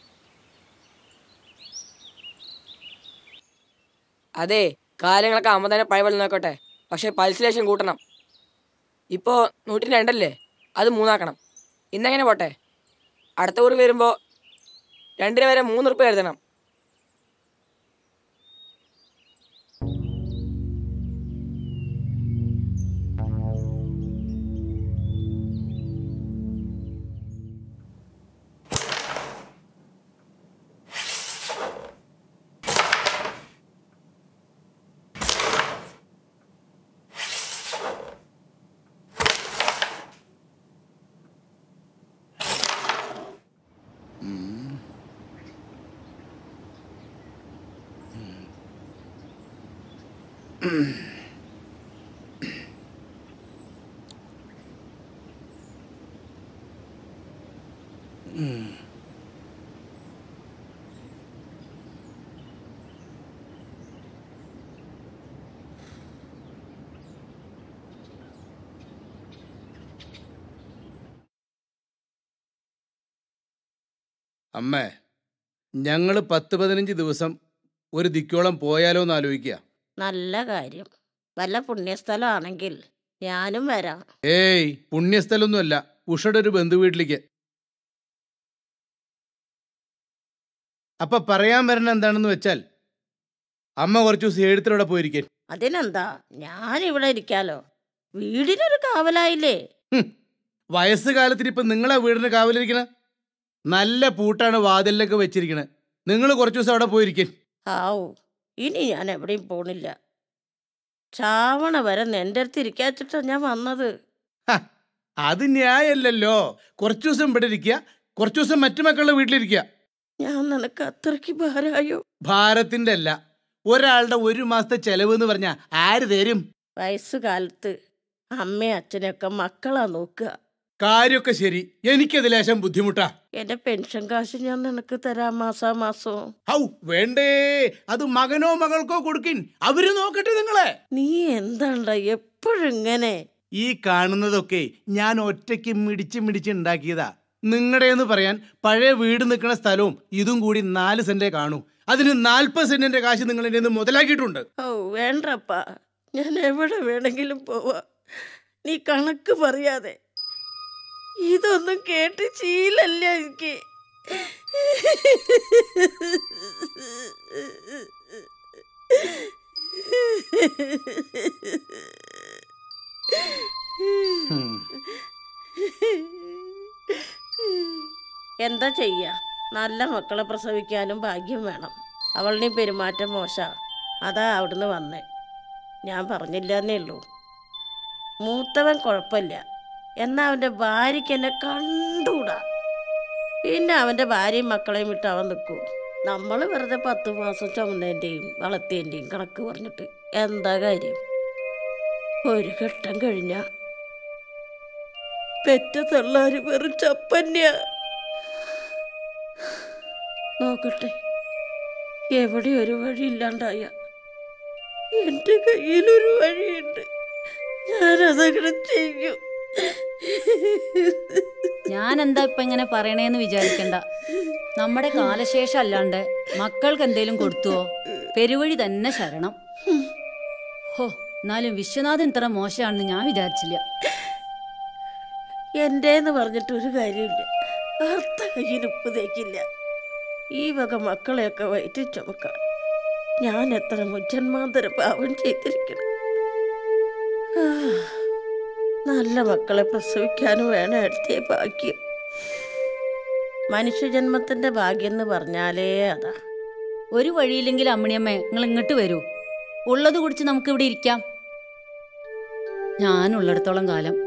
അതെ കാര്യങ്ങളൊക്കെ അമ്മ തന്നെ പഴയ പോലെ നോക്കട്ടെ പക്ഷേ പൾസ് ലേശം കൂട്ടണം ഇപ്പോൾ നൂറ്റി രണ്ടല്ലേ അത് മൂന്നാക്കണം ഇന്നെങ്ങനെ പോട്ടെ അടുത്ത കുറി വരുമ്പോൾ രണ്ടിന് വരെ മൂന്ന് ഉറുപ്പ് എഴുതണം അമ്മേ ഞങ്ങൾ പത്ത് പതിനഞ്ച് ദിവസം ഒരു ദിക്കോളം പോയാലോ എന്ന് ആലോചിക്കുക നല്ല കാര്യം വല്ല പുണ്യസ്ഥലമാണെങ്കിൽ ഞാനും വരാം ഏയ് പുണ്യസ്ഥലൊന്നുമല്ല ഉഷയുടെ ഒരു ബന്ധു വീട്ടിലേക്ക് അപ്പൊ പറയാൻ വരണ എന്താണെന്ന് വെച്ചാൽ അമ്മ കുറച്ച് ദിവസം എഴുത്തിലൂടെ പോയിരിക്കാൻ അതിനെന്താ ഞാൻ ഇവിടെ ഇരിക്കാലോ വീടിനൊരു കാവലായില്ലേ വയസ്സുകാലത്തിന് ഇപ്പൊ നിങ്ങളെ വീടിന് കാവലിരിക്കണ നല്ല പൂട്ടാണ് വാതിലിലൊക്കെ വെച്ചിരിക്കണേ നിങ്ങൾ കുറച്ച് ദിവസം അവിടെ പോയിരിക്കാൻ ആവൂ ഇനി ഞാൻ എവിടെയും പോണില്ല ചാവണ വരെ എൻ്റെ അടുത്ത് ഇരിക്കാച്ചിട്ടാ ഞാൻ വന്നത് അത് ന്യായല്ലല്ലോ കുറച്ചു ദിവസം ഇവിടെ ഇരിക്കുക കുറച്ചു ദിവസം മറ്റു മക്കളുടെ വീട്ടിലിരിക്കുക ഞാൻ നിനക്ക് അത്രയ്ക്ക് ഭാരമായോ ഭാരത്തിന്റെ അല്ല ഒരാളുടെ ഒരു മാസത്തെ ചെലവ് എന്ന് പറഞ്ഞാ ആര് തരും വയസ്സുകാലത്ത് അമ്മയും അച്ഛനെയൊക്കെ മക്കളാ നോക്കുക കാര്യമൊക്കെ ശരി എനിക്കത് ലേശം ബുദ്ധിമുട്ടാ എന്റെ പെൻഷൻ കാശ് ഞാൻ നിനക്ക് തരാം മാസാ മാസം ഹൗ വേണ്ടേ അത് മകനോ മകൾക്കോ കൊടുക്കിൻ അവര് നോക്കട്ടെ നിങ്ങളെ നീ എന്താണ്ടാ എപ്പോഴും ഇങ്ങനെ ഈ കാണുന്നതൊക്കെ ഞാൻ ഒറ്റയ്ക്ക് മിടിച്ച് മിടിച്ച് ഉണ്ടാക്കിയതാ നിങ്ങളുടെ എന്ന് പറയാൻ പഴയ വീട് നിൽക്കുന്ന സ്ഥലവും ഇതും കൂടി നാല് സെന്റേ കാണൂ അതിന് നാൽപ്പത് സെന്റിന്റെ കാശ് നിങ്ങൾ എന്റെ മുതലാക്കിയിട്ടുണ്ട് ഓ വേണ്ടപ്പാ ഞാൻ എവിടെ വേണമെങ്കിലും പോവാ നീ കണക്ക് പറയാതെ ഇതൊന്നും കേട്ട് ശീലല്ല എനിക്ക് എന്താ ചെയ്യാ നല്ല മക്കളെ പ്രസവിക്കാനും ഭാഗ്യം വേണം അവളുടെ പെരുമാറ്റം മോശ അതാ അവിടുന്ന് വന്നേ ഞാൻ പറഞ്ഞില്ലെന്നേ ഉള്ളൂ മൂത്തവൻ കുഴപ്പമില്ല എന്നാ അവൻ്റെ ഭാര്യയ്ക്ക് എന്നെ കണ്ടൂടാ പിന്നെ അവൻ്റെ ഭാര്യയും മക്കളെയും വിട്ട് അവൻ നിൽക്കൂ നമ്മൾ വെറുതെ പത്ത് മാസം ചുമന്നതിൻ്റെയും വളർത്തിയതിൻ്റെയും കണക്ക് പറഞ്ഞിട്ട് എന്താ കാര്യം ഒരു ഘട്ടം കഴിഞ്ഞ പെറ്റ തള്ളാര് വെറും ചപ്പന്യ നോക്കട്ടെ എവിടെ ഒരു വഴി ഇല്ലാണ്ടായ എൻ്റെ കയ്യിലൊരു വഴിയുണ്ട് ഞാനതങ്ങനെ ചെയ്യും ഞാൻ എന്താ ഇപ്പൊ ഇങ്ങനെ പറയണേന്ന് വിചാരിക്കണ്ട നമ്മുടെ കാലശേഷം അല്ലാണ്ട് മക്കൾക്ക് എന്തേലും കൊടുത്തുവോ പെരുവഴി തന്നെ ശരണം ഹോ എന്നാലും വിശ്വനാഥൻ ഇത്ര മോശമാണെന്ന് ഞാൻ വിചാരിച്ചില്ല എൻ്റെന്ന് പറഞ്ഞിട്ട് ഒരു കാര്യമില്ല അർത്ഥ കയ്യിൽ ഉപ്പ് തേക്കില്ല ഈ വക മക്കളെയൊക്കെ വയറ്റി ചുമക്കാൻ ഞാൻ എത്ര മുജ്ജന്മാന്തര പാപം ചെയ്തിരിക്കണം ആ, നല്ല മക്കളെ പ്രസവിക്കാനും വേണം എടുത്തേ ഭാഗ്യം മനുഷ്യജന്മത്തിന്റെ ഭാഗ്യം എന്ന് പറഞ്ഞാലേ അതാ ഒരു വഴിയില്ലെങ്കിൽ അമ്മണിയമ്മേ നിങ്ങൾ ഇങ്ങോട്ട് വരൂ ഉള്ളത് കുടിച്ച് നമുക്ക് ഇവിടെ ഇരിക്കാം ഞാൻ ഉള്ളിടത്തോളം കാലം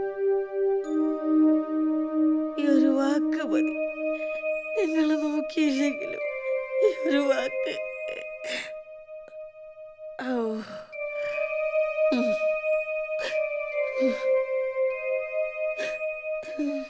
ഈ ഒരു വാക്ക് മതി നിങ്ങൾ നോക്കിയില്ലെങ്കിലും ഈ ഒരു വാക്ക് ഓ ഉം. ഉം. ഉം.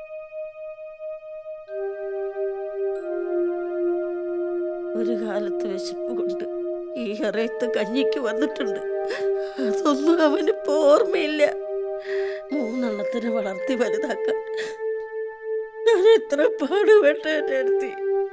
ഒരു കാലത്ത് വിശപ്പ് കൊണ്ട് ഈ അറയത്ത് കഞ്ഞിക്ക് വന്നിട്ടുണ്ട് അതൊന്നും അവനിപ്പോ ഓർമ്മയില്ല മൂന്നെണ്ണത്തിനെ വളർത്തി വലുതാക്കാൻ ഞാൻ എത്ര പാടുപെട്ട എൻ്റെ അടുത്ത്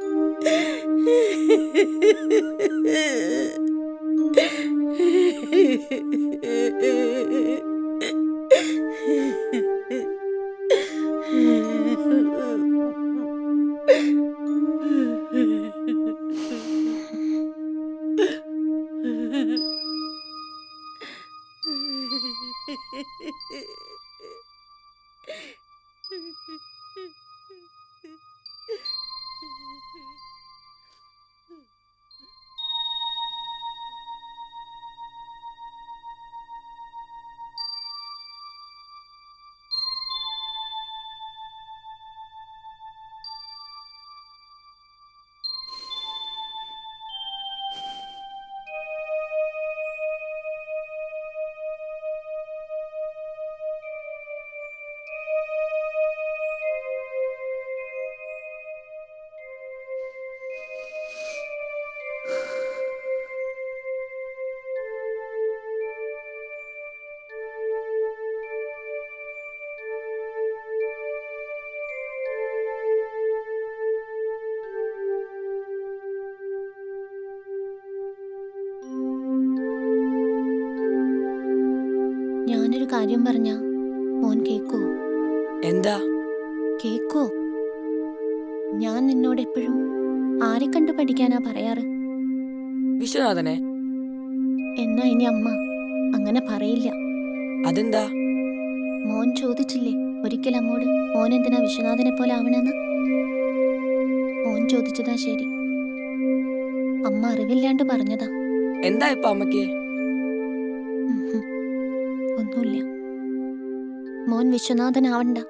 ഞാനൊരു കാര്യം പറഞ്ഞ മോൻ കേക്കോ എന്താ കേക്കോ ഞാൻ നിന്നോട് എപ്പോഴും ആരെ കണ്ടു പഠിക്കാനാ പറയാറ് വിശ്വനാഥനെ എന്നാ ഇനി അമ്മ അങ്ങനെ പറയില്ല അതെന്താ മോൻ ചോദിച്ചില്ലേ ഒരിക്കൽ അമ്മോട് മോൻ എന്തിനാ വിശ്വനാഥനെ പോലെ ആവണെന്ന് മോൻ ചോദിച്ചതാ ശരി അമ്മ അറിവില്ലാണ്ട് പറഞ്ഞതാ എന്താ ഇപ്പൊ അമ്മക്ക് ഉഹും. ഒന്നുമില്ല മോൻ വിശ്വനാഥനാവണ്ട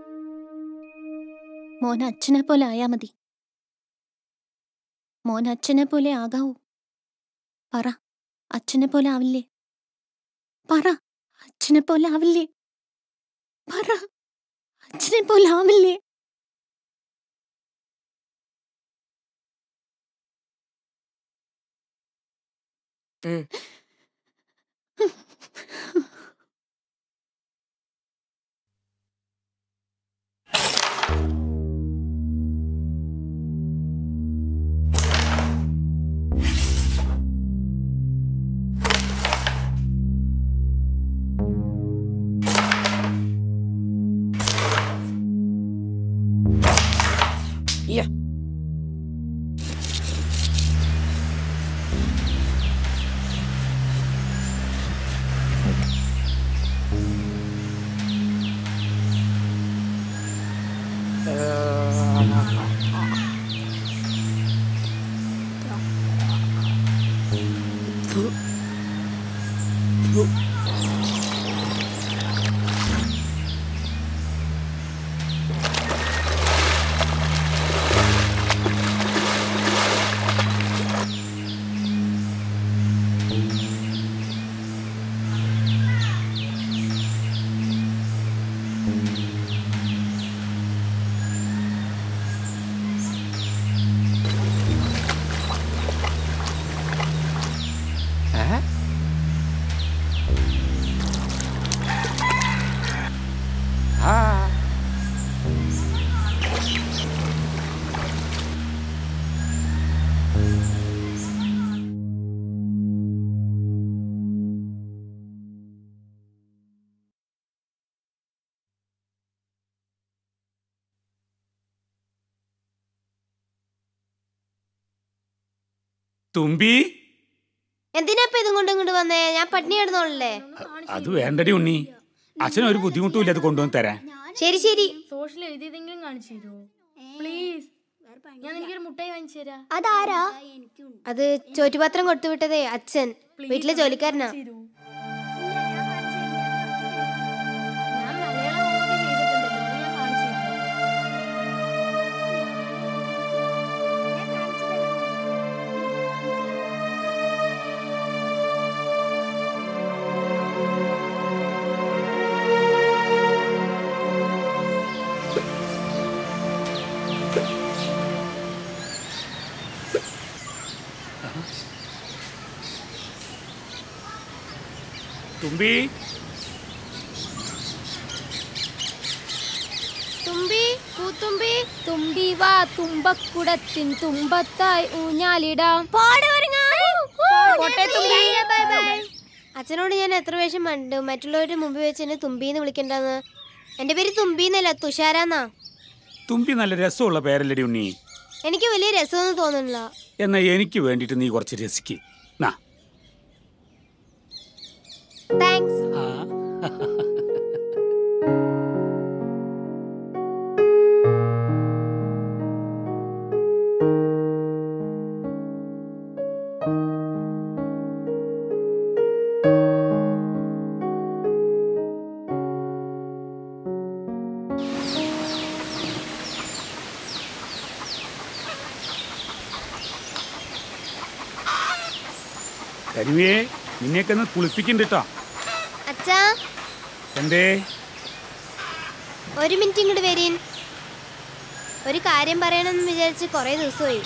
മോൻ അച്ഛനെ പോലെ ആയാ മതി മോൻ അച്ഛനെ പോലെ ആകാവൂ പറ അച്ഛനെ പോലെ ആവില്ലേ പറ അച്ഛനെ പോലെ ആവില്ലേ പറ അച്ഛനെ പോലെ ആവില്ലേ ഉം. Yeah. തുമ്പി എന്തിനാ ഇപ്പൊ ഇതും കൊണ്ട് ഇങ്ങോട്ട് വന്നേ ഞാൻ പട്ടിണി കിടന്നോളല്ലേ അത് വേണ്ടടി ഉണ്ണി അച്ഛനൊരു ബുദ്ധിമുട്ടും ഇല്ല അത് കൊണ്ടുവന്ന് തരാൻ ശരി ശരി സോഷ്യൽ എഴുതിയതെങ്കിലും കാണിച്ചു തരുമോ പ്ലീസ് ഞാൻ എനിക്കൊരു മുട്ടായി വാങ്ങിച്ചു തരാം അതാരാ അത് ചോറ്റുപാത്രം കൊടുത്തു വിട്ടതേ അച്ഛൻ വീട്ടിലെ ജോലിക്കാരനാ ഞാൻ മലയാളം homework ചെയ്തിട്ടുണ്ടല്ലോ അത് ഞാൻ കാണിച്ചു തരാം തുമ്പി തുമ്പി പൂത്തുമ്പി തുമ്പി വാ തുമ്പക്കുടത്തിൻ തുമ്പത്തായി ഊഞ്ഞാലിടാം അച്ഛനോട് ഞാൻ എത്ര വേഷം കണ്ടു മറ്റുള്ളവരുടെ മുമ്പിൽ വെച്ച് എന്നെ തുമ്പിന്ന് വിളിക്കണ്ടെന്ന് എന്റെ പേര് തുമ്പിന്നല്ല തുഷാരാന്നാ തുമ്പി നല്ല രസമുള്ള പേരല്ലടി ഉണ്ണി എനിക്ക് വലിയ രസമൊന്നും തോന്നുന്നില്ല എന്നാ എനിക്ക് വേണ്ടിയിട്ട് നീ കുറച്ച് രസിക്ക് നാ താങ്ക്സ് ആ. കരിമിയെ നിന്നെയൊക്കെ ഒന്ന് കുളിപ്പിക്കണ്ട കേട്ടോ അച്ഛാ എന്തേ ഒരു മിനിറ്റ് ഇങ്ങോട്ട് വരീൻ ഒരു കാര്യം പറയണമെന്ന് വിചാരിച്ച് കുറേ ദിവസമായി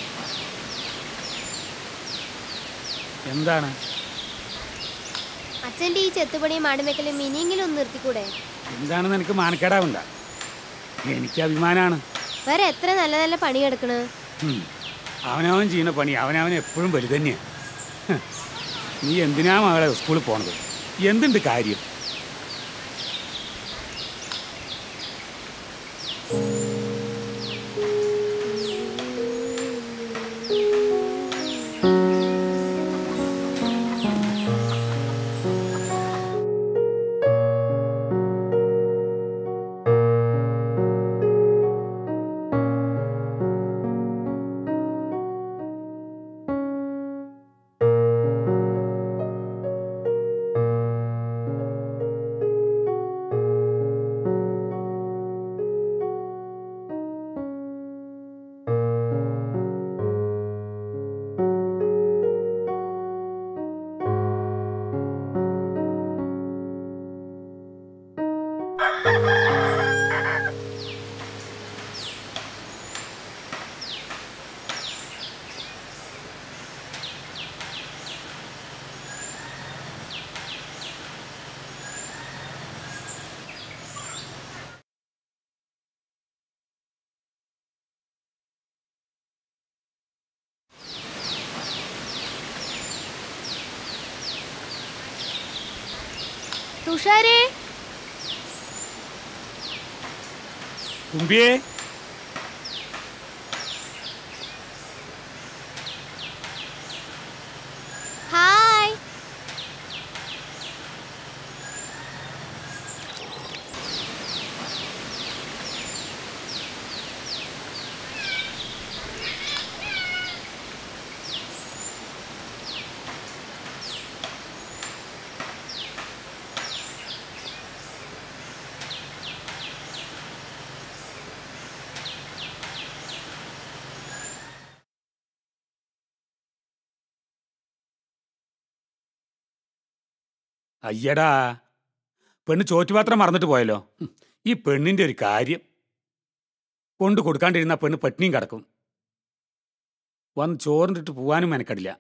എന്താണ് അച്ഛൻ്റെ ഈ ചെത്തുപണിയും മാടുമേക്കലും ഇനിയെങ്കിലും ഒന്ന് നിർത്തിക്കൂടെ എന്താണെന്ന് എനിക്ക് മാനക്കേടാവണ്ട എനിക്ക് അഭിമാനാണ് വേറെ എത്ര നല്ല നല്ല പണി കിടക്കണ് ഉം. അവനവൻ ചെയ്യുന്ന പണി അവനവൻ എപ്പോഴും വലുത് തന്നെയാണ് ഹ്. നീ എന്തിനാ മകളെ സ്കൂളിൽ പോണത് എന്തുണ്ട് കാര്യം തുഷാരേ തുമ്പിയേ ഹായ് അയ്യടാ പെണ്ണ് ചോറ്റുപാത്രം മറന്നിട്ട് പോയല്ലോ ഹും, ഈ പെണ്ണിന്റെ ഒരു കാര്യം കൊണ്ട് കൊടുക്കാണ്ടിരുന്ന പെണ്ണ് പട്ടിണിയും കിടക്കും വന്ന് ചോറിട്ടിട്ട് പോവാനും മെനക്കടില്ല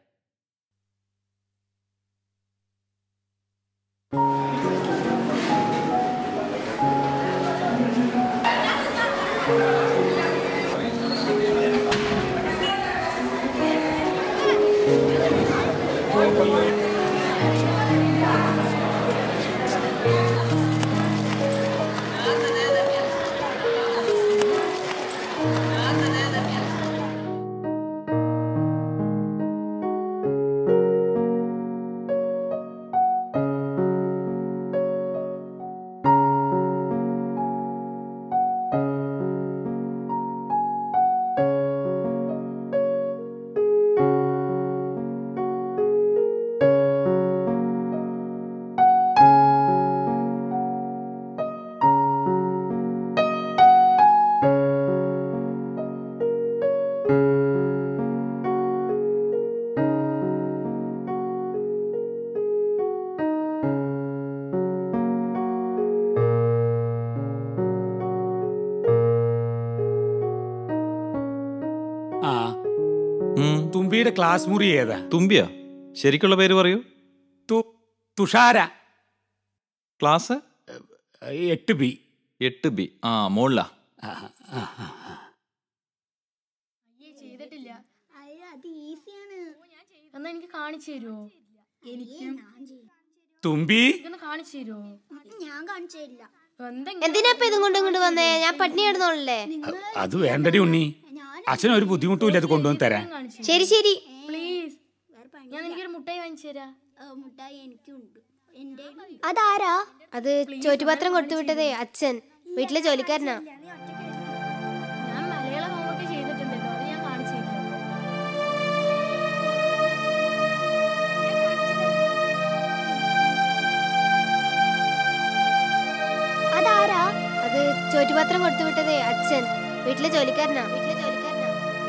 ആ തുമ്പിയുടെ ക്ലാസ് മുറി ഏതാ തുമ്പിയാ ശരിക്കുള്ള പേര് പറയൂ തുഷാര ക്ലാസ് എട്ട് ബി എട്ട് ബി ആ മോളിലാ ചെയ്തിട്ടില്ല അത് ഈസിയാണ് എന്നാ എനിക്ക് കാണിച്ചു തരുമോ എനിക്കും തുമ്പി ഇതൊന്ന് കാണിച്ചു തരുമോ ഞാൻ കാണിച്ചു തരില്ല എന്തെങ്കിലും എന്തിനാ ഇപ്പൊ ഇതും കൊണ്ട് ഇങ്ങോട്ട് വന്നേ ഞാൻ പട്ടിണി കിടന്നോളല്ലേ അത് വേണ്ടടി ഉണ്ണി അച്ഛന് ഒരു ബുദ്ധിമുട്ടും ഇല്ല അത് കൊണ്ടുവന്ന് തരാൻ ശരി ശരി പ്ലീസ് ഞാൻ എനിക്കൊരു മുട്ടായി വാങ്ങിച്ചു തരാ മുട്ടായി എനിക്കുണ്ട് അതാരാ അത് ചോറ്റുപാത്രം കൊടുത്തു വിട്ടതേ അച്ഛൻ വീട്ടിലെ ജോലിക്കാരനാ ഞാൻ മലയാളം ഹോംവർക്ക് ചെയ്തിട്ടുണ്ടല്ലോ അത് ഞാൻ കാണിച്ചു തരാം അതാരാ അത് ചോറ്റുപാത്രം കൊടുത്തു വിട്ടതേ അച്ഛൻ വീട്ടിലെ ജോലിക്കാരനാ വീട്ടിലെ ജോലിക്കാരനാ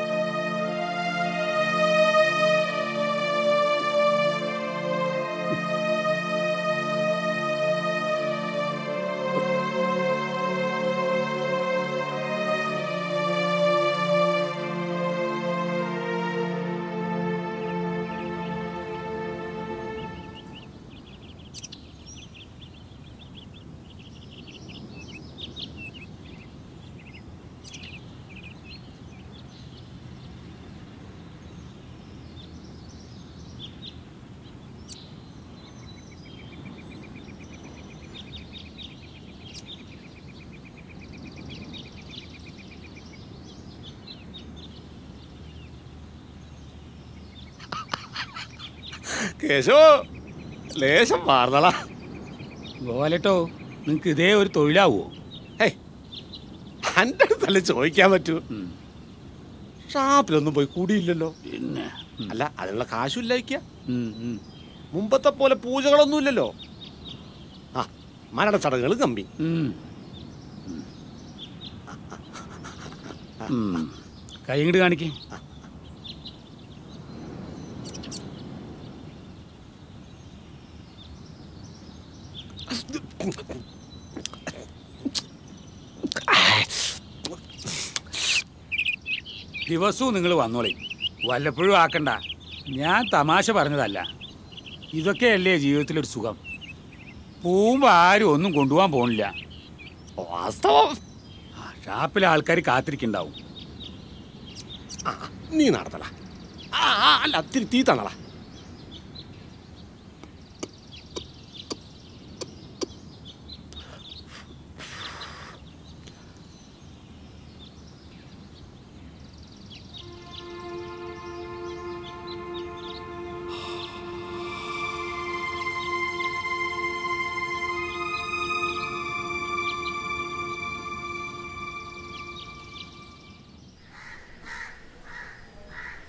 കേശോ ലേശം മാറുന്നളാ ഗോലട്ടോ നിങ്ങക്ക് ഇതേ ഒരു തൊഴിലാവോ എൻ്റെ അടുത്തല്ലേ ചോദിക്കാൻ പറ്റൂ ഷാപ്പിലൊന്നും പോയി കൂടിയില്ലല്ലോ പിന്നെ അല്ല അതിനുള്ള കാശുമില്ലായിരിക്ക മുമ്പത്തെ പോലെ പൂജകളൊന്നും ഇല്ലല്ലോ ആ മരണ ചടങ്ങുകൾ കമ്മി കൈ ഇങ്ങോട്ട് കാണിക്കേ ദിവസവും നിങ്ങൾ വന്നോളി വല്ലപ്പോഴും ആക്കണ്ട ഞാൻ തമാശ പറഞ്ഞതല്ല ഇതൊക്കെയല്ലേ ജീവിതത്തിലൊരു സുഖം പോകുമ്പോൾ ആരും ഒന്നും കൊണ്ടുപോകാൻ പോണില്ല വാസ്തവം ഷാപ്പിലെ ആൾക്കാർ കാത്തിരിക്കുന്നുണ്ടാവും നീ നടത്തല ആ ആ, അല്ല തിരി തീ തന്നള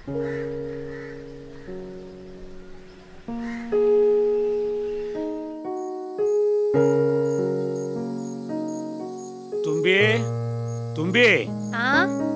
തുമ്പി തുമ്പി ആ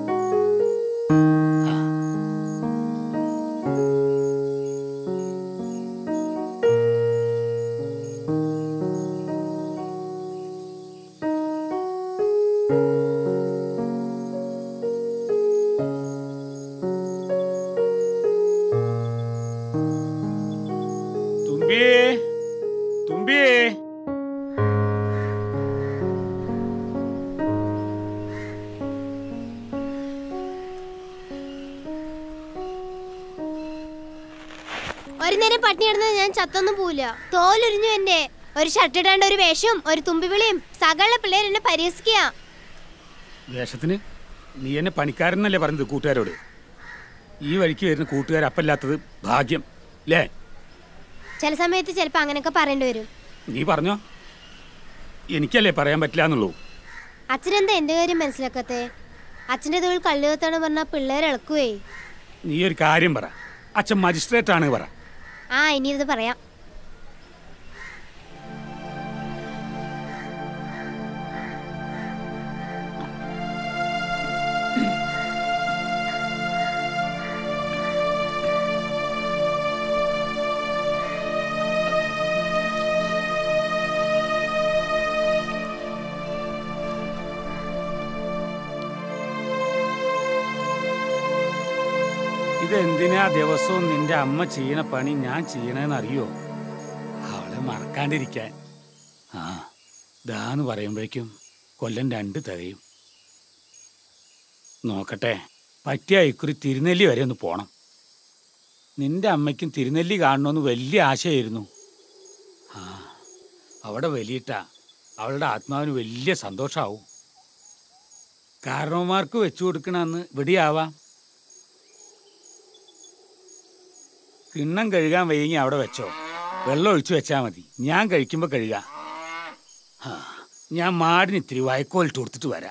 തുമ്പി തുമ്പി ഒരു നേരം പട്ടിണി കിടന്നത് ഞാൻ ചത്തൊന്നും പോവില്ല തോലുരിഞ്ഞു എന്റെ ഒരു ഷർട്ട് ഇടാണ്ട് ഒരു വേഷവും ഒരു തുമ്പിവിളിയും സകല പിള്ളേർ എന്നെ പരിഹസിക്കുക വേഷത്തിന് നീ എന്നെ പണിക്കാരനല്ലേ പറഞ്ഞത് കൂട്ടുകാരോട് ഈ വഴിക്ക് വരുന്ന കൂട്ടുകാർ അപ്പല്ലാത്തത് ഭാഗ്യം അല്ലേ ചില സമയത്ത് ചിലപ്പോ അങ്ങനെയൊക്കെ പറയേണ്ടി വരും നീ പറഞ്ഞോ എനിക്കല്ലേ പറയാൻ പറ്റില്ല എന്നുള്ളൂ അച്ഛനെന്താ എന്റെ കാര്യം മനസ്സിലാക്കത്തെ അച്ഛന്റെ തൊഴിൽ കള്ളുകത്താണ് പറഞ്ഞാൽ പിള്ളേർ ഇളക്കുവേ നീ ഒരു കാര്യം പറ അച്ഛൻ മജിസ്ട്രേറ്റ് ആണ് പറ ആ ഇനി ഇത് പറയാം ഇതെന്തിനാ ദിവസവും നിന്റെ അമ്മ ചെയ്യണ പണി ഞാൻ ചെയ്യണേന്ന് അറിയോ അവളെ മറക്കാണ്ടിരിക്കാൻ ആ ദാന്ന് പറയുമ്പോഴേക്കും കൊല്ലം രണ്ട് തികയും നോക്കട്ടെ പറ്റിയ ഇക്കുറി തിരുനെല്ലി വരെ ഒന്ന് പോണം നിന്റെ അമ്മയ്ക്കും തിരുനെല്ലി കാണണമെന്ന് വലിയ ആശയായിരുന്നു ആ അവിടെ വലിയിട്ടാ അവളുടെ ആത്മാവിന് വലിയ സന്തോഷാവും കാരണവന്മാർക്ക് വെച്ചു കൊടുക്കണമെന്ന് ഇവിടെയാവാം കിണ്ണം കഴുകാൻ വൈകി അവിടെ വെച്ചോ വെള്ളം ഒഴിച്ചു വെച്ചാൽ മതി ഞാൻ കഴിക്കുമ്പോൾ കഴുകാം ആ, ഞാൻ മാടിന് ഇത്തിരി വയക്കോലിട്ട് കൊടുത്തിട്ട് വരാം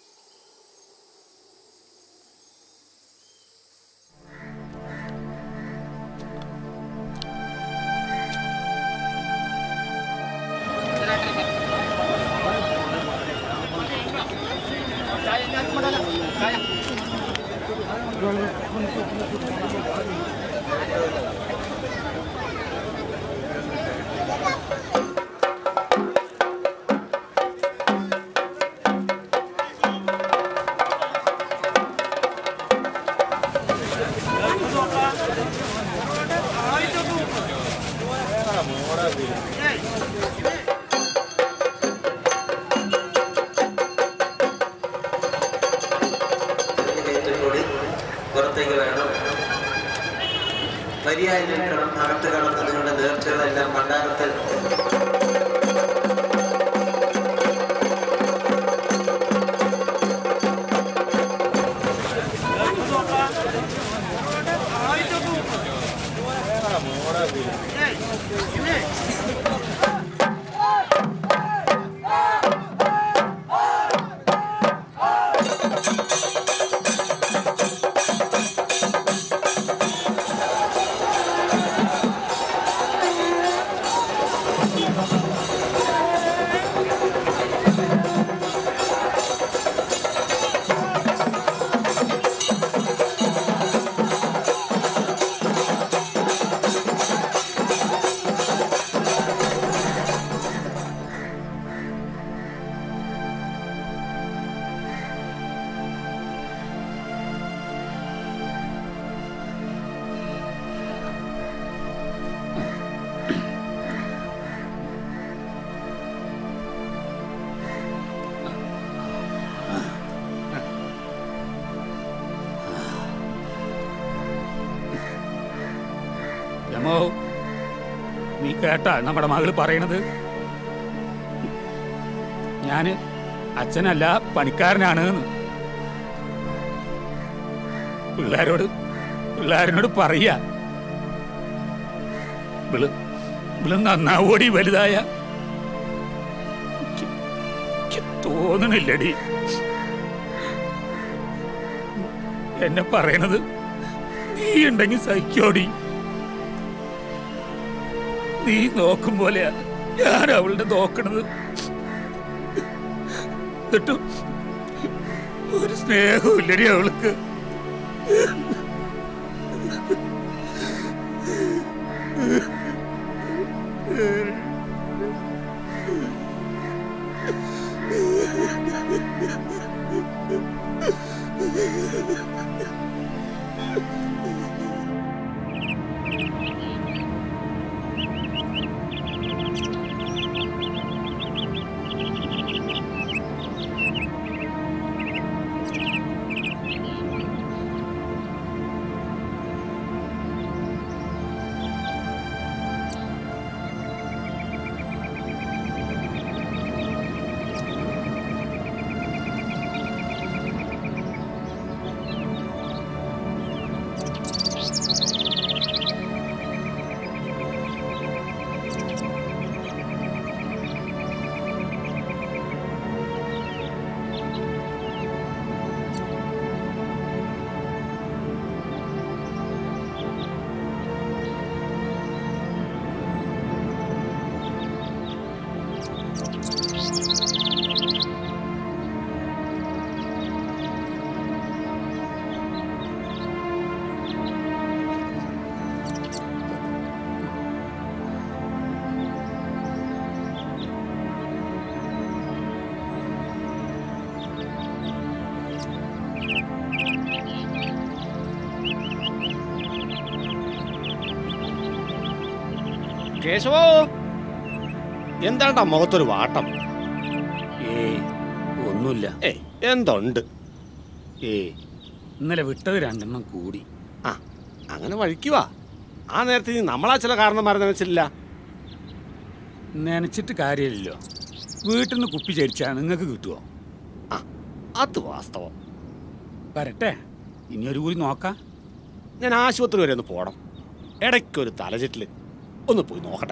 കൂടി പുറത്തേക്ക് വേണം മര്യാദ നിൽക്കണം അകത്ത് കടന്ന് നിങ്ങളുടെ നേർച്ചകളെല്ലാം ഭണ്ഡാരത്തിൽ രമോ നീ കേട്ടാ നമ്മുടെ മകള് പറയണത് ഞാന് അച്ഛനല്ല പണിക്കാരനാണ് എന്ന്. പിള്ളേരോട് പിള്ളേരനോട് പറയാ വിള് വിള് നന്നാവോടി വലുതായ എനിക്ക് എനിക്ക് തോന്നണില്ലടി എന്നെ പറയണത് നീ ഉണ്ടെങ്കിൽ സഹിക്കോടി നീ നോക്കും പോലെയാ ഞാൻ അവളുടെ നോക്കണത് എന്നിട്ടും ഒരു സ്നേഹവും ഇല്ലടി അവൾക്ക് കേശവോ എന്താണ്ടാ മുഖത്തൊരു വാട്ടം ഏയ് ഒന്നുമില്ല ഏയ് എന്തുണ്ട് ഏയ് ഇന്നലെ വിട്ടത് രണ്ടെണ്ണം കൂടി ആ അങ്ങനെ വഴിക്കുവാ ആ നേരത്തെ നീ നമ്മളാ ചില കാരണന്മാരെ നനച്ചില്ല നനച്ചിട്ട് കാര്യമില്ലല്ലോ വീട്ടിൽ നിന്ന് കുപ്പി ചരിച്ചാൽ നിങ്ങൾക്ക് കിട്ടുമോ അത് വാസ്തവം വരട്ടെ ഇനി ഒരു കൂടി നോക്കാം ഞാൻ ആശുപത്രി വരെ ഒന്ന് പോണം ഇടയ്ക്കൊരു തലചിറ്റില് ഒന്ന് പോയി നോക്കട്ടെ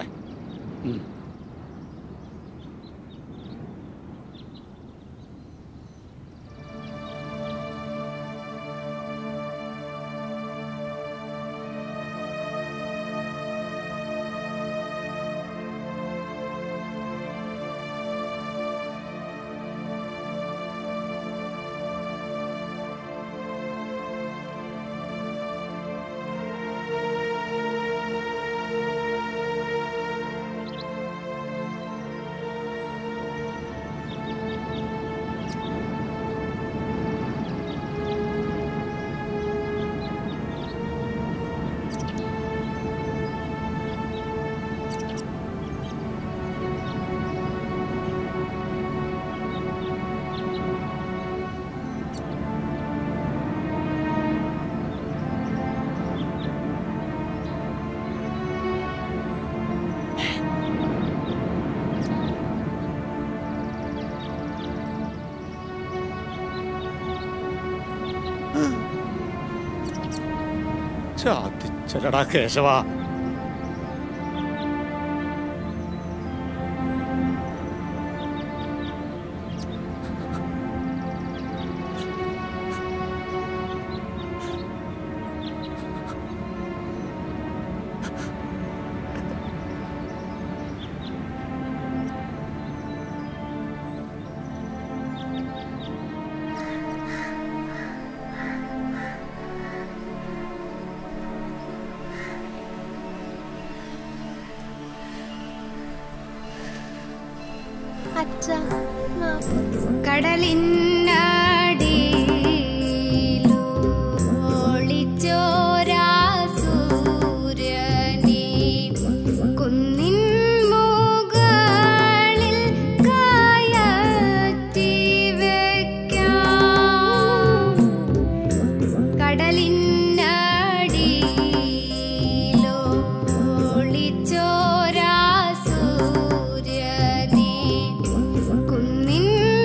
ചാത്തിച്ചലടാ കേശവ അച്ഛാ കടലിന്നടിയിലൊളിച്ചോരാസൂര്യനെ കുന്നിൻ മുകളിൽ കയറ്റി വെക്കാം കടലിന്നടിയിലൊളിച്ചോരാസൂര്യനെ കുന്നിൻ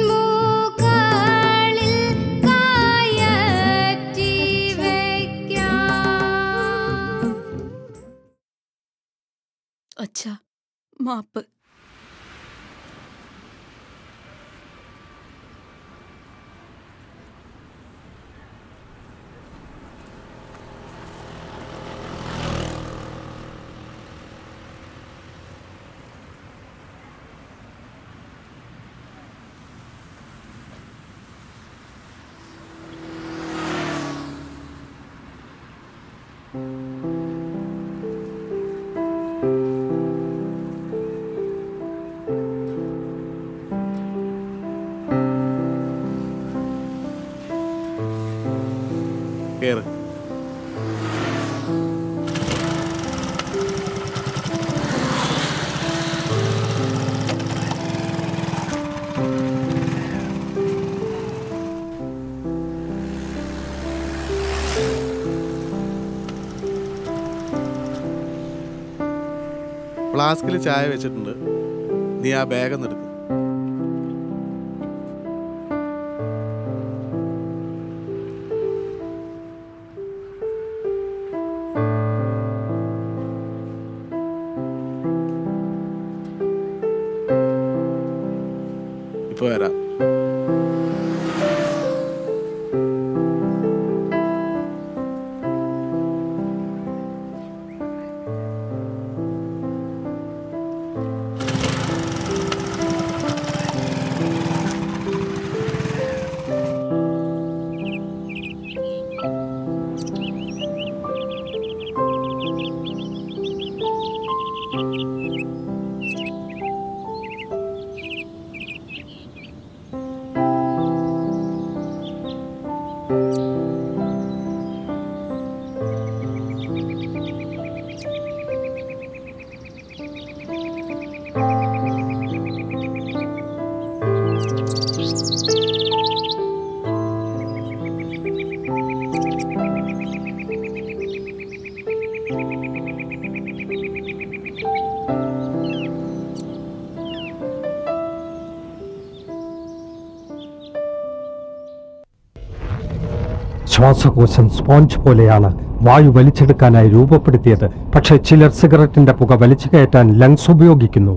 മുകളിൽ കയറ്റി വെക്കാം അച്ഛാ മാപ്പ് കേറ് ഫ്ലാസ്കിൽ ചായ വെച്ചിട്ടുണ്ട് നീ ആ ബാഗ് ഒന്ന് എടുക്കും ഇപ്പൊ വരാം ശ്വാസകോശം സ്പോഞ്ച് പോലെയാണ് വായു വലിച്ചെടുക്കാനായി രൂപപ്പെടുത്തിയത് പക്ഷേ ചിലർ സിഗരറ്റിന്റെ പുക വലിച്ചു കയറ്റാൻ ലങ്സ് ഉപയോഗിക്കുന്നു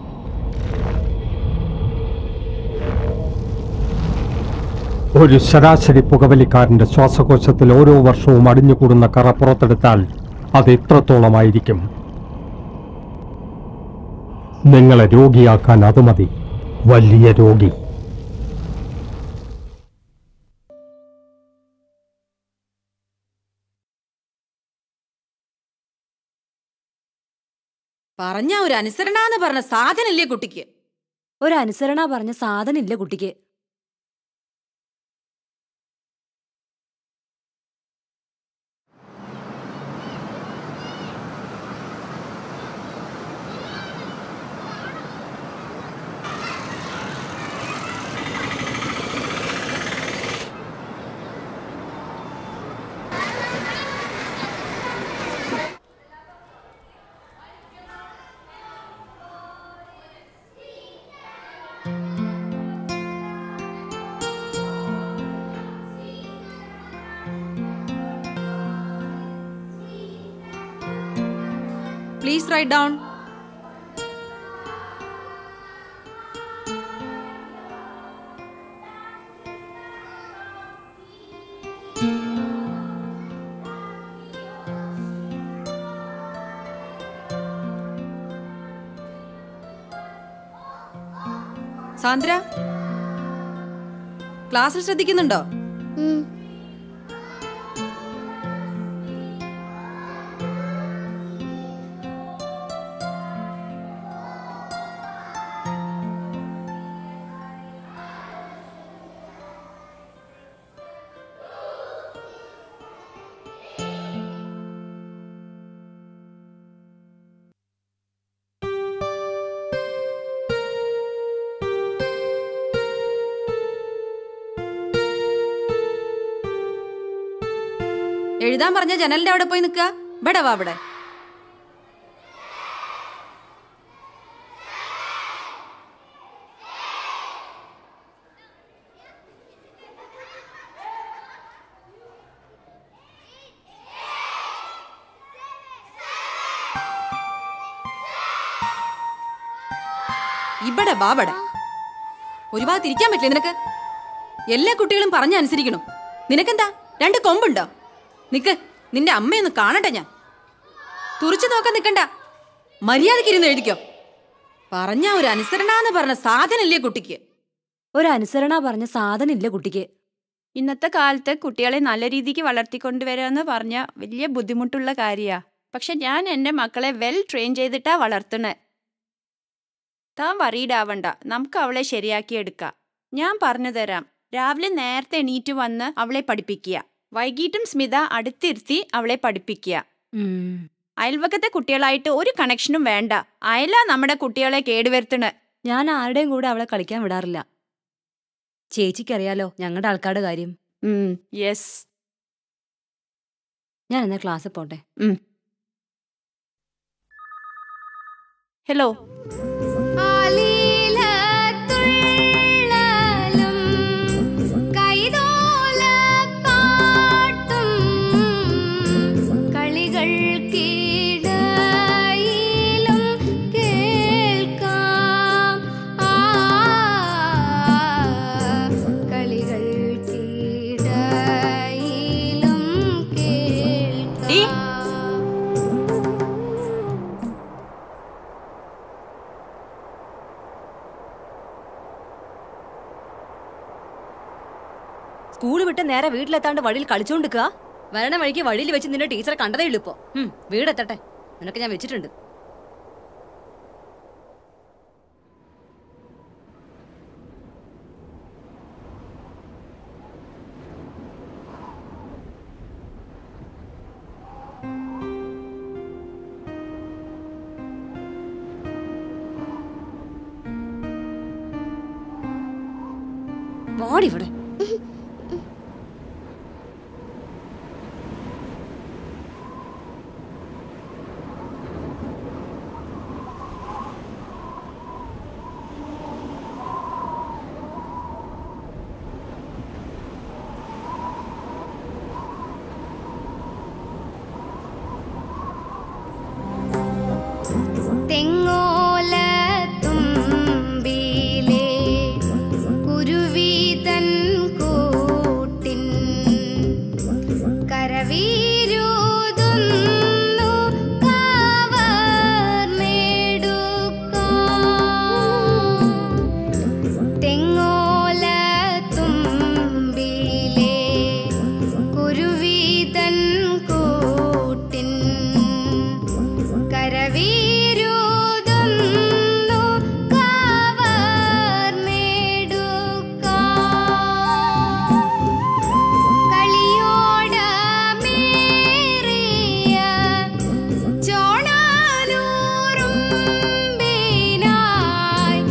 ഒരു ശരാശരി പുകവലിക്കാരന്റെ ശ്വാസകോശത്തിൽ ഓരോ വർഷവും അടിഞ്ഞുകൂടുന്ന കറ പുറത്തെടുത്താൽ അത് എത്രത്തോളമായിരിക്കും നിങ്ങളെ രോഗിയാക്കാൻ അത് മതി വലിയ രോഗി പറഞ്ഞ ഒരു അനുസരണാന്ന് പറഞ്ഞ സാധനല്ലേ കുട്ടിക്ക് ഒരു അനുസരണ പറഞ്ഞ സാധനമില്ല കുട്ടിക്ക് പ്ലീസ് റൈറ്റ് ഡൗൺ സാന്ദ്ര ക്ലാസ്സിൽ ശ്രദ്ധിക്കുന്നുണ്ടോ എഴുതാൻ പറഞ്ഞ ജനലിന്റെ അവിടെ പോയി നിൽക്കുക ഇവിടെ വാ അവിടെ ഇവിടെ വാ ഇവിടെ ഒരു ഭാഗത്ത് ഇരിക്കാൻ പറ്റില്ല നിനക്ക് എല്ലാ കുട്ടികളും പറഞ്ഞ അനുസരിക്കണം നിനക്കെന്താ രണ്ട് കൊമ്പുണ്ടോ നിക്ക് നിന്റെ അമ്മയൊന്ന് കാണട്ടെ ഞാൻ തുറിച്ചു നോക്കാൻ നിക്കണ്ട മര്യാദയ്ക്ക് ഇരുന്ന് എഴുതിക്കോ പറഞ്ഞ ഒരു അനുസരണ എന്ന് പറഞ്ഞ സാധനല്ലേ കുട്ടിക്ക് ഒരു അനുസരണ പറഞ്ഞ സാധനമില്ല കുട്ടിക്ക് ഇന്നത്തെ കാലത്ത് കുട്ടികളെ നല്ല രീതിക്ക് വളർത്തിക്കൊണ്ടുവരിക എന്ന് പറഞ്ഞാൽ വലിയ ബുദ്ധിമുട്ടുള്ള കാര്യമാണ് പക്ഷെ ഞാൻ എൻ്റെ മക്കളെ വെൽ ട്രെയിൻ ചെയ്തിട്ടാ വളർത്തണേ താൻ വറീഡ് ആവണ്ട നമുക്ക് അവളെ ശരിയാക്കിയെടുക്കാം ഞാൻ പറഞ്ഞു തരാം രാവിലെ നേരത്തെ എണീറ്റ് വന്ന് അവളെ പഠിപ്പിക്കുക വൈകിട്ടും സ്മിത അടുത്തിരുത്തി അവളെ പഠിപ്പിക്കുക അയൽവക്കത്തെ കുട്ടികളായിട്ട് ഒരു കണക്ഷനും വേണ്ട അയല നമ്മുടെ കുട്ടികളെ കേടുവരുത്തണ് ഞാൻ ആരുടെയും കൂടെ അവളെ കളിക്കാൻ വിടാറില്ല ചേച്ചിക്കറിയാലോ ഞങ്ങളുടെ ആൾക്കാരുടെ കാര്യം യെസ് ഞാൻ എന്നാ ക്ലാസ്സിൽ പോട്ടെ ഹലോ കളികൾക്കിടയിലും കേൾക്കാം ആ കളികൾക്കിടയിലും കേൾക്കാം സ്കൂൾ വിട്ട് നേരെ വീട്ടിലെത്താണ്ട് വഴിയിൽ കളിച്ചോണ്ടിരിക്കുക വരണ വഴിക്ക് വഴിയിൽ വെച്ച് നിന്റെ ടീച്ചറെ കണ്ടതേ ഉള്ളൂ ഇപ്പോ ഉം, വീടെത്തട്ടെ നിനക്ക് ഞാൻ വെച്ചിട്ടുണ്ട് വാടി ഇവിടെ തെങ്ങോല തുമ്പിലെ കുരുവീതൻ കൂട്ടിൻ കരവീരുതുന്നു കവർന്നെടുക്കാം തെങ്ങോല തുമ്പിലെ കുരുവീതൻ കൂട്ടിൻ കരവീരുതുന്നു കവർന്നെടുക്കാം കളിയോടമേറിയ ചോണാനൂറുമ്പിനായി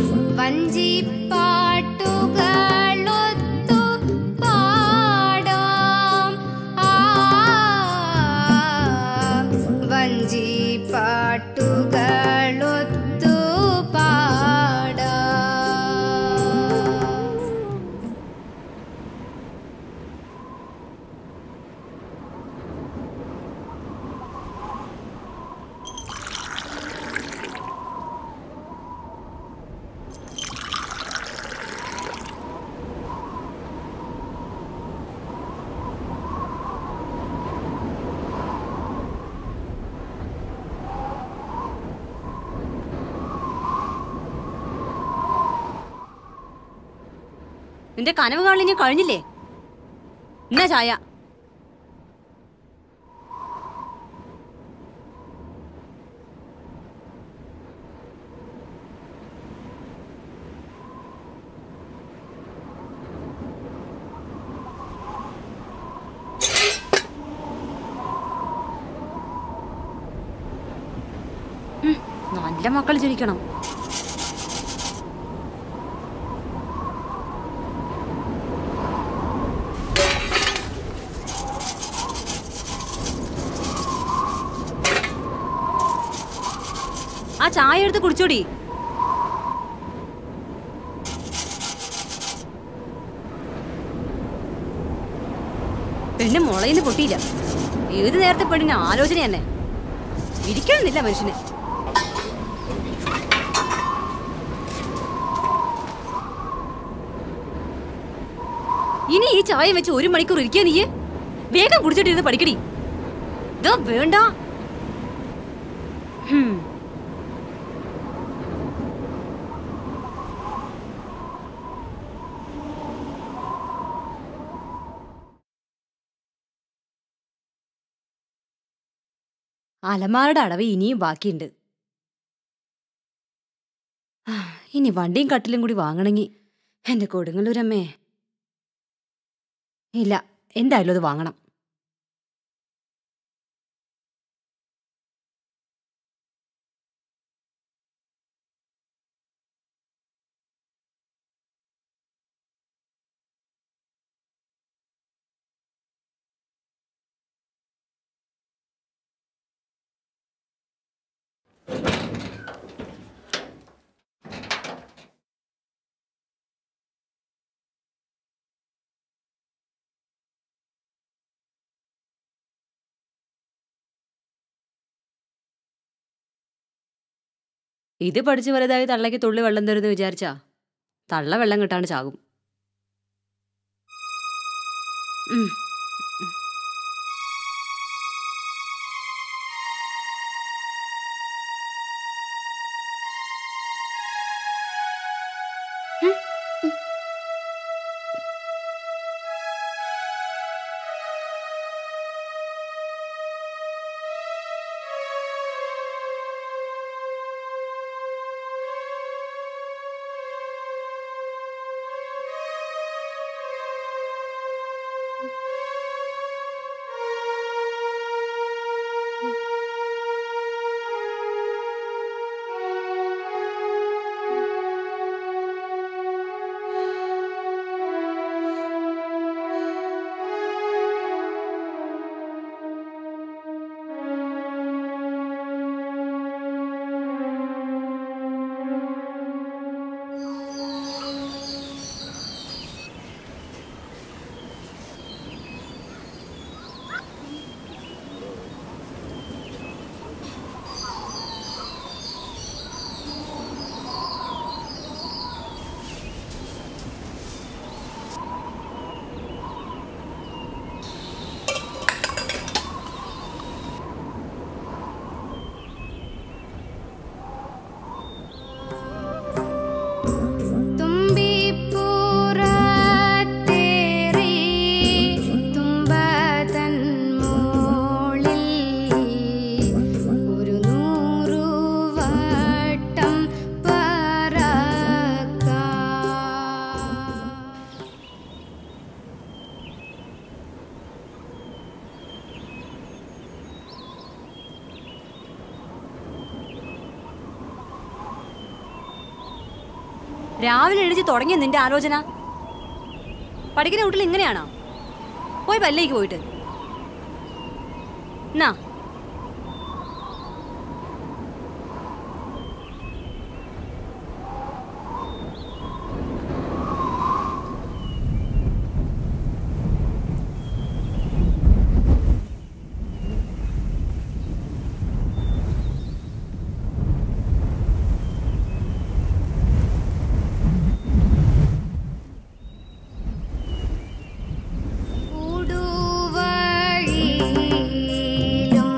വഞ്ചിപ്പാട്ടുകളൊത്തു പാടാം ആ വഞ്ചിപ്പാട്ടുകളൊത്തു പാടാം നിന്റെ കനവ് കാണലിന് കഴിഞ്ഞില്ലേ എന്നാ ചായ ഉം, നല്ല മക്കൾ ജനിക്കണം ആ ചായ എടുത്ത് കുടിച്ചോടി പെണ്ണ് മുളയിന്ന് പൊട്ടിയില്ല ഏത് നേരത്തെ പെണ്ണിന് ആലോചന തന്നെ ഇരിക്കണമെന്നില്ല മനുഷ്യന് ഇനി ഈ ചായ വെച്ച് ഒരു മണിക്കൂർ ഇരിക്കാൻ നീ വേഗം കുടിച്ചിട്ടിരുന്ന് പഠിക്കടി ഇതാ വേണ്ട ഹും. അലമാരുടെ അടവ് ഇനിയും ബാക്കിയുണ്ട് ആ, ഇനി വണ്ടിയും കട്ടിലും കൂടി വാങ്ങണമെങ്കിൽ എന്റെ കൊടുങ്ങല്ലൂരമ്മേ ഇല്ല എന്തായാലും അത് വാങ്ങണം ഇത് പഠിച്ച് വലുതായി തള്ളയ്ക്ക് തുള്ളി വെള്ളം തരുമെന്ന് വിചാരിച്ചാ തള്ള വെള്ളം കിട്ടാണ്ട് ചാകും ഉം. തുമ്പിപ്പുറത്തേറി തുമ്പതൻ മോളിൽ ഒരു നൂറു വട്ടം പറക്കാം രാവിലെ എഴുതി തുടങ്ങിയ നിന്റെ ആലോചന പഠിക്കുന്ന വീട്ടിൽ ഇങ്ങനെയാണോ പോയി പല്ലേക്ക് പോയിട്ട് എന്നാ ഉടുവഴിയിലും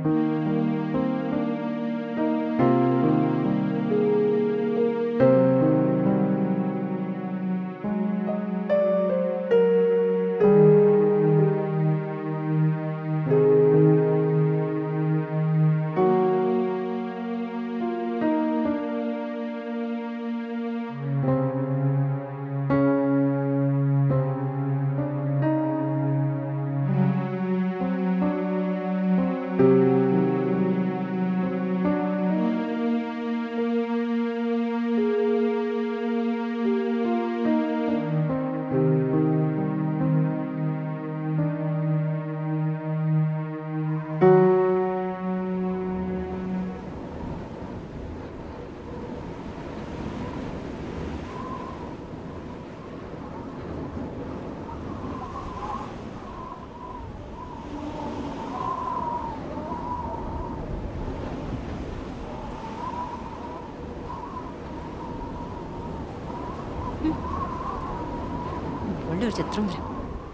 ഒരു ചിത്രം വരും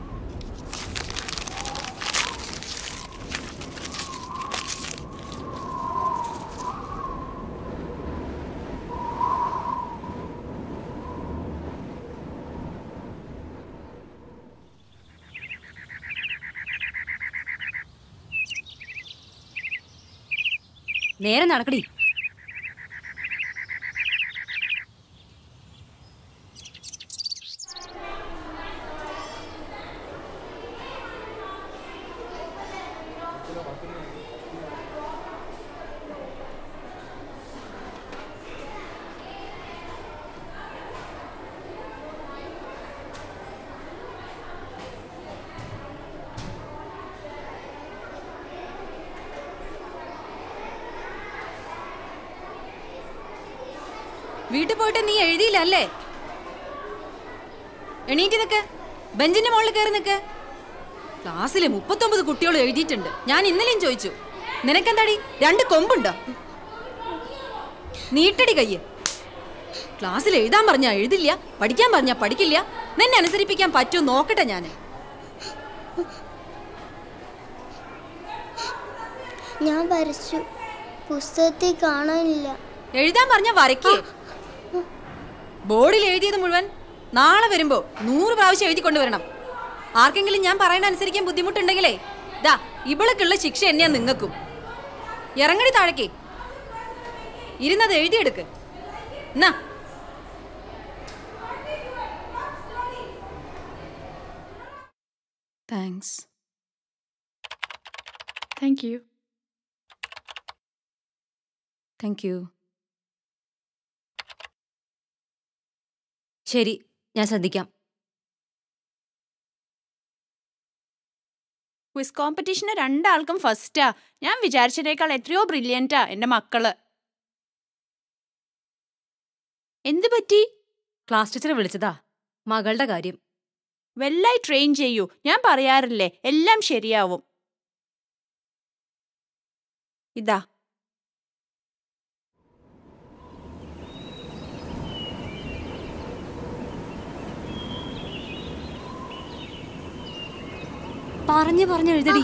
നേരെ നടക്കടി വീട്ടിൽ പോയിട്ട് നീ എഴുതിയില്ല അല്ലേ എണീറ്റ് നിക്ക് ബെഞ്ചിന്റെ മുകളിൽ കയറി നിക്ക് ക്ലാസ്സിലെ മുപ്പത്തൊമ്പത് കുട്ടികൾ എഴുതിയിട്ടുണ്ട് ഞാൻ ഇന്നലെയും ചോദിച്ചു നിനക്കെന്താടി രണ്ട് കൊമ്പുണ്ടോ നീട്ടടി കയ്യ് ക്ലാസ്സിൽ എഴുതാൻ പറഞ്ഞാ എഴുതില്ല പഠിക്കാൻ പറഞ്ഞാ പഠിക്കില്ല നിന്നെ അനുസരിപ്പിക്കാൻ പറ്റുമോ നോക്കട്ടെ ഞാൻ ഞാൻ വരച്ചു പുസ്തകത്തിൽ കാണാനില്ല എഴുതാൻ പറഞ്ഞ വരയ്ക്കേ ബോർഡിൽ എഴുതിയത് മുഴുവൻ നാളെ വരുമ്പോ നൂറ് പ്രാവശ്യം എഴുതി കൊണ്ടുവരണം ആർക്കെങ്കിലും ഞാൻ പറയണ അനുസരിക്കാൻ ബുദ്ധിമുട്ടുണ്ടെങ്കിലേ ദാ ഇവളൊക്കെയുള്ള ശിക്ഷ എന്നെയാ നിങ്ങൾക്കും ഇറങ്ങടി താഴേക്ക് ഇരുന്നത് എഴുതിയെടുക്ക് എന്നാ thanks thank you thank you ശരി ഞാൻ ശ്രദ്ധിക്കാം ക്വിസ് കോമ്പറ്റീഷന് രണ്ടാൾക്കും ഫസ്റ്റാ ഞാൻ വിചാരിച്ചതിനേക്കാൾ എത്രയോ ബ്രില്യൻറ്റാ എൻ്റെ മക്കള് എന്ത് പറ്റി ക്ലാസ് ടീച്ചറെ വിളിച്ചതാ മകളുടെ കാര്യം വെല്ലായി ട്രെയിൻ ചെയ്യൂ ഞാൻ പറയാറില്ലേ എല്ലാം ശരിയാവും ഇതാ പറഞ്ഞു പറഞ്ഞു എഴുതടി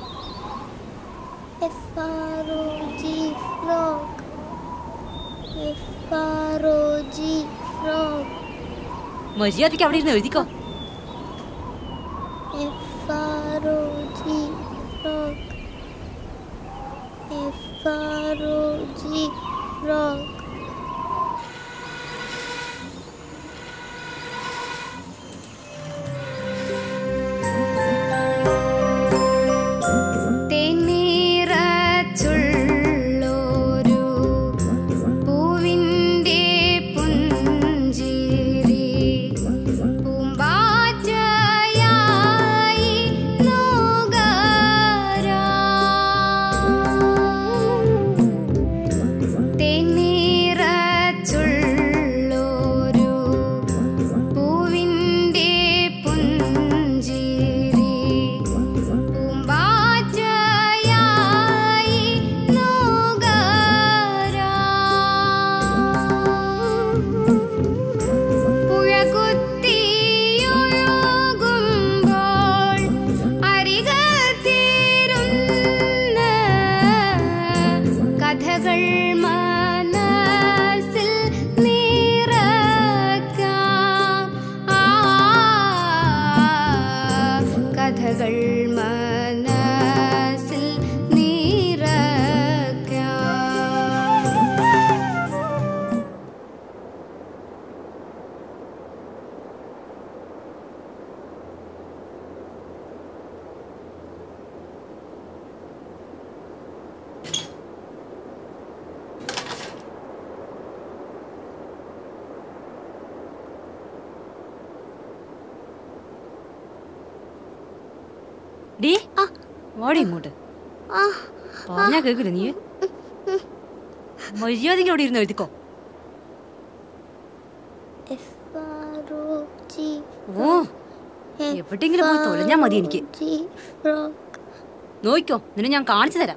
F-R-O-G frog. F-R-O-G frog. മര്യാദയ്ക്ക് അവിടെ ഇരുന്ന് എഴുതിക്കോ F-R-O-G frog. F-R-O-G frog. തേനീറച്ചുള്ളൊരു പൂവിൻ്റെ പുഞ്ചിരി പൂമ്പാറ്റയായി നുകരാം. തേനീറച്ചുള്ളൊരു ഡീ ഓടി ഇങ്ങോട്ട് പറഞ്ഞാ കേക്കില്ല നീ മര്യാദയ്ക്ക് അവിടെ ഇരുന്ന് എഴുതിക്കോ ഓ എവിടെയെങ്കിലും പോയി തൊലഞ്ഞാ മതി എനിക്ക് നോയിക്കോ നിന്നെ ഞാൻ കാണിച്ചു തരാം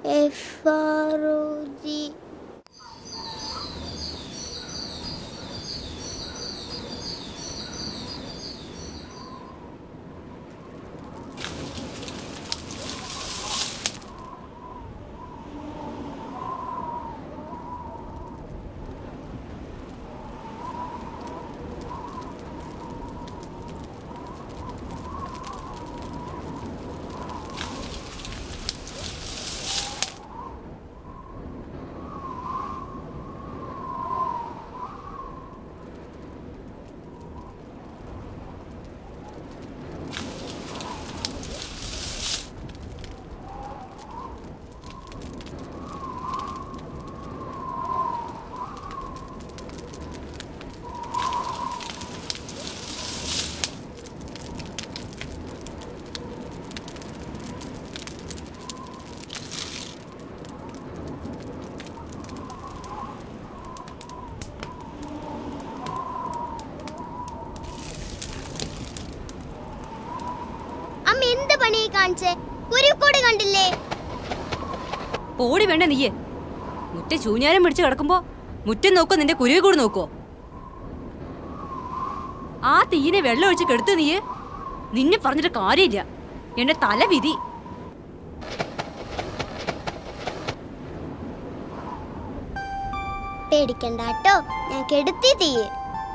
അമ്മ എന്ത് പണിയെ കാണിച്ചേ കുരുക്കോട് കണ്ടില്ലേ പോടി വേണ്ട നീയെ മുറ്റ ശൂന്യാരം പിടിച്ച് കിടക്കുമ്പോ മുറ്റം നോക്കോ നിന്റെ കുരുവി കൂടെ നോക്കോ ആ തീനെ വെള്ളം ഒഴിച്ച് കെടുത്തു നീയെ നിന്നെ പറഞ്ഞിട്ട് കാര്യമില്ല എന്റെ തല വിധി പേടിക്കണ്ട കേട്ടോ ഞാൻ കെടുത്തി തീയെ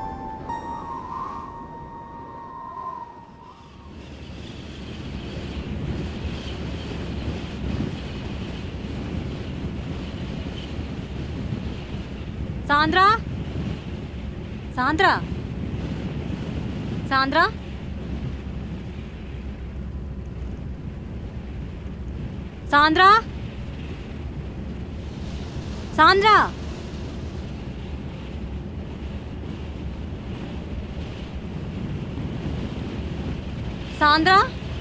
സാന്ദ്ര സാന്ദ്ര സാന്ദ്ര സാന്ദ്ര സാന്ദ്ര സാന്ദ്ര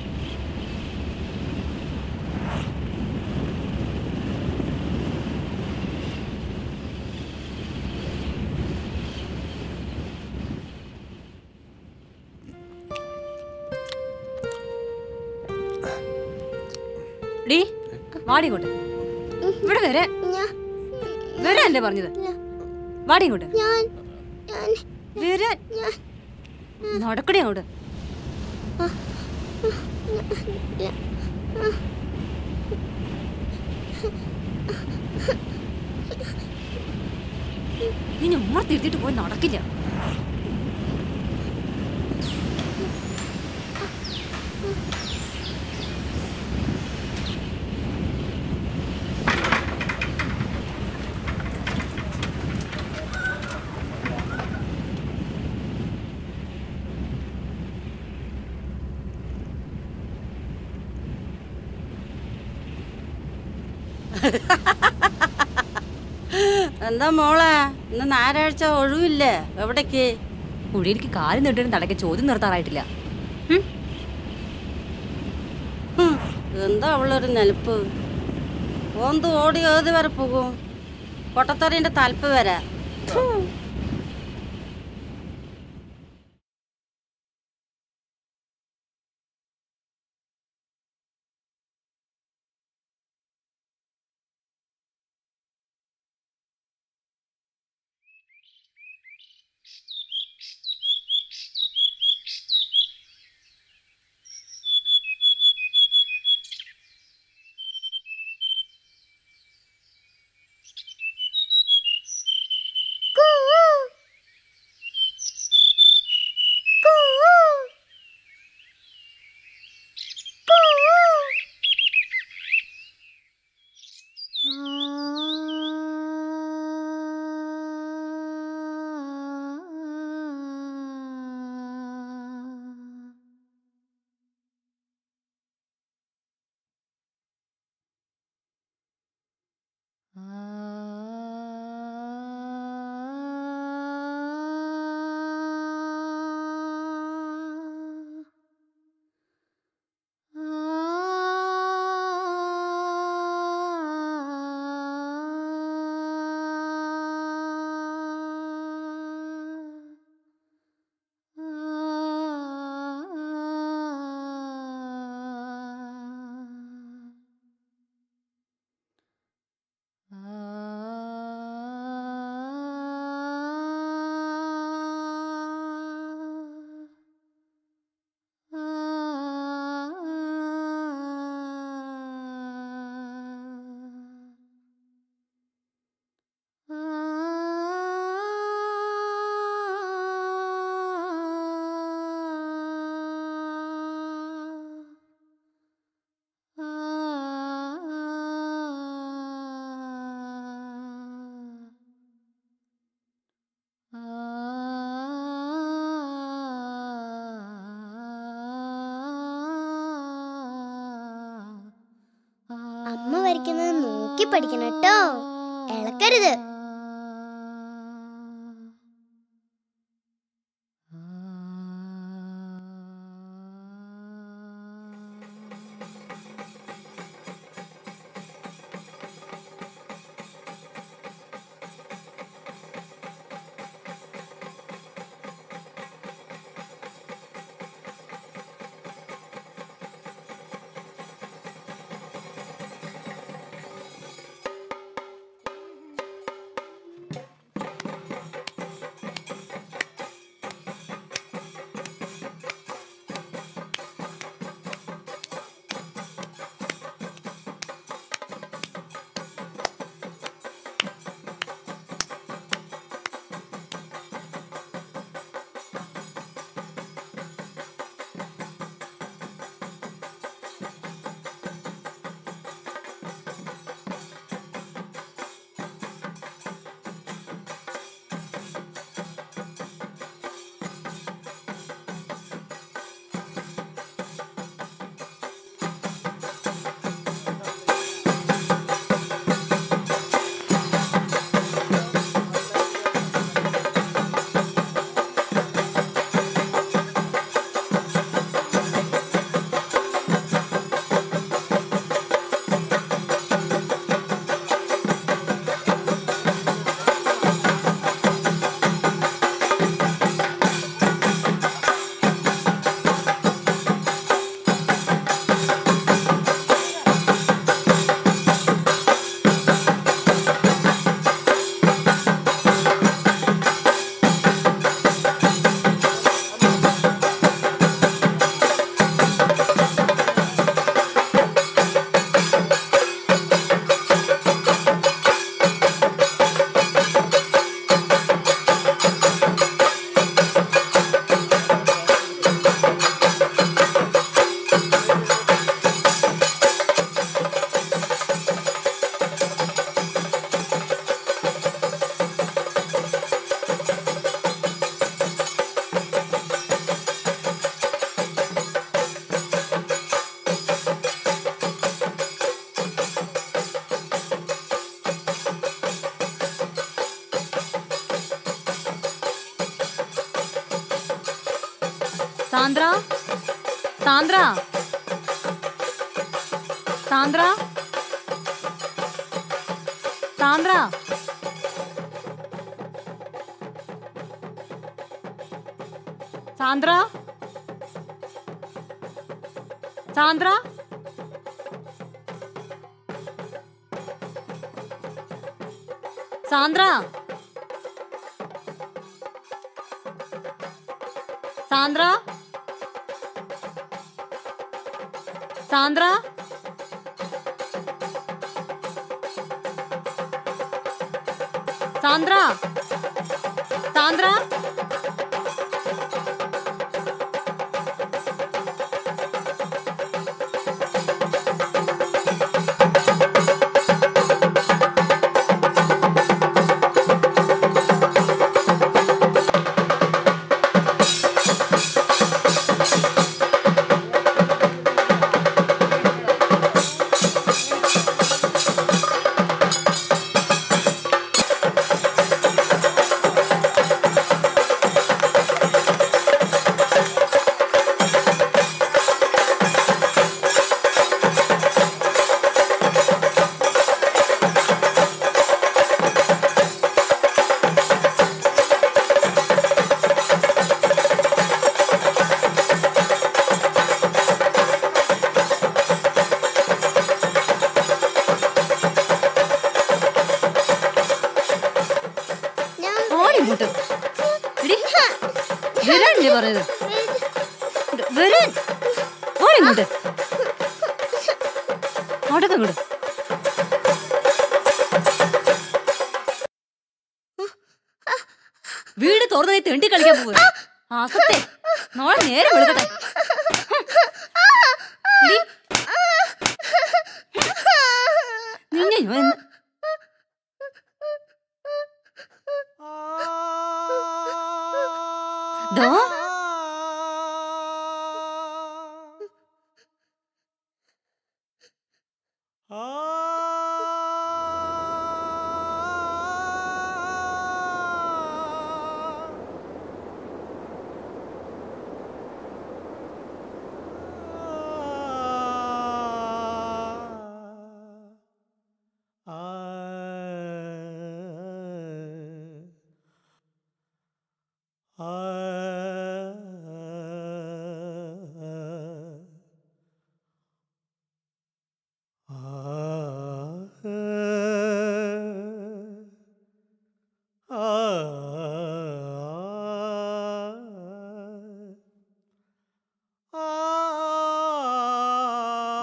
ഡീ വാടി ഇങ്ങോട്ട് ഇവിടെ വരെ വരെ അല്ലേ പറഞ്ഞത് വാടി ഇങ്ങോട്ട് വരാൻ നടക്കണേ അങ്ങോട്ട് നീ ഉമ്മ തിരുത്തിട്ട് പോയി നടക്കില്ല എന്താ മോളെ ഇന്ന് ഞായറാഴ്ച ഒഴിവില്ലേ എവിടേക്ക് കുഴിയിലേക്ക് കാല് നീട്ടിട്ട് തടക്കെ ചോദ്യം നിർത്താറായിട്ടില്ല ഹും, എന്താ അവളൊരു നെൽപ്പ് ഓന്ത് ഓടി ഏത് വരെ പോകും കൊട്ടത്തറീൻ്റെ തലപ്പ് വരെ ഥു. പഠിക്കുന്നത് നോക്കി പഠിക്കണം കേട്ടോ ഇളക്കരുത് സാന്ദ്ര സാന്ദ്ര സാന്ദ്ര സാന്ദ്ര സാന്ദ്ര സാന്ദ്ര സാന്ദ്ര സാന്ദ്ര സാന്ദ്ര സാന്ദ്ര സാന്ദ്ര ഓടിങ്ങോട്ട് എടി, വരാനല്ലേ പറയുന്നത് വരാൻ ഓടിങ്ങോട്ട് അവിടെ അങ്ങോട്ട് വീട് തുറന്നു തെണ്ടി കളിക്കാൻ പോവുക ആസത്തെ നാളെ നേരെ വിളിക്കട്ടെ എടി, നിന്നെ ഞാൻ ഇന്ന് ദോ ആ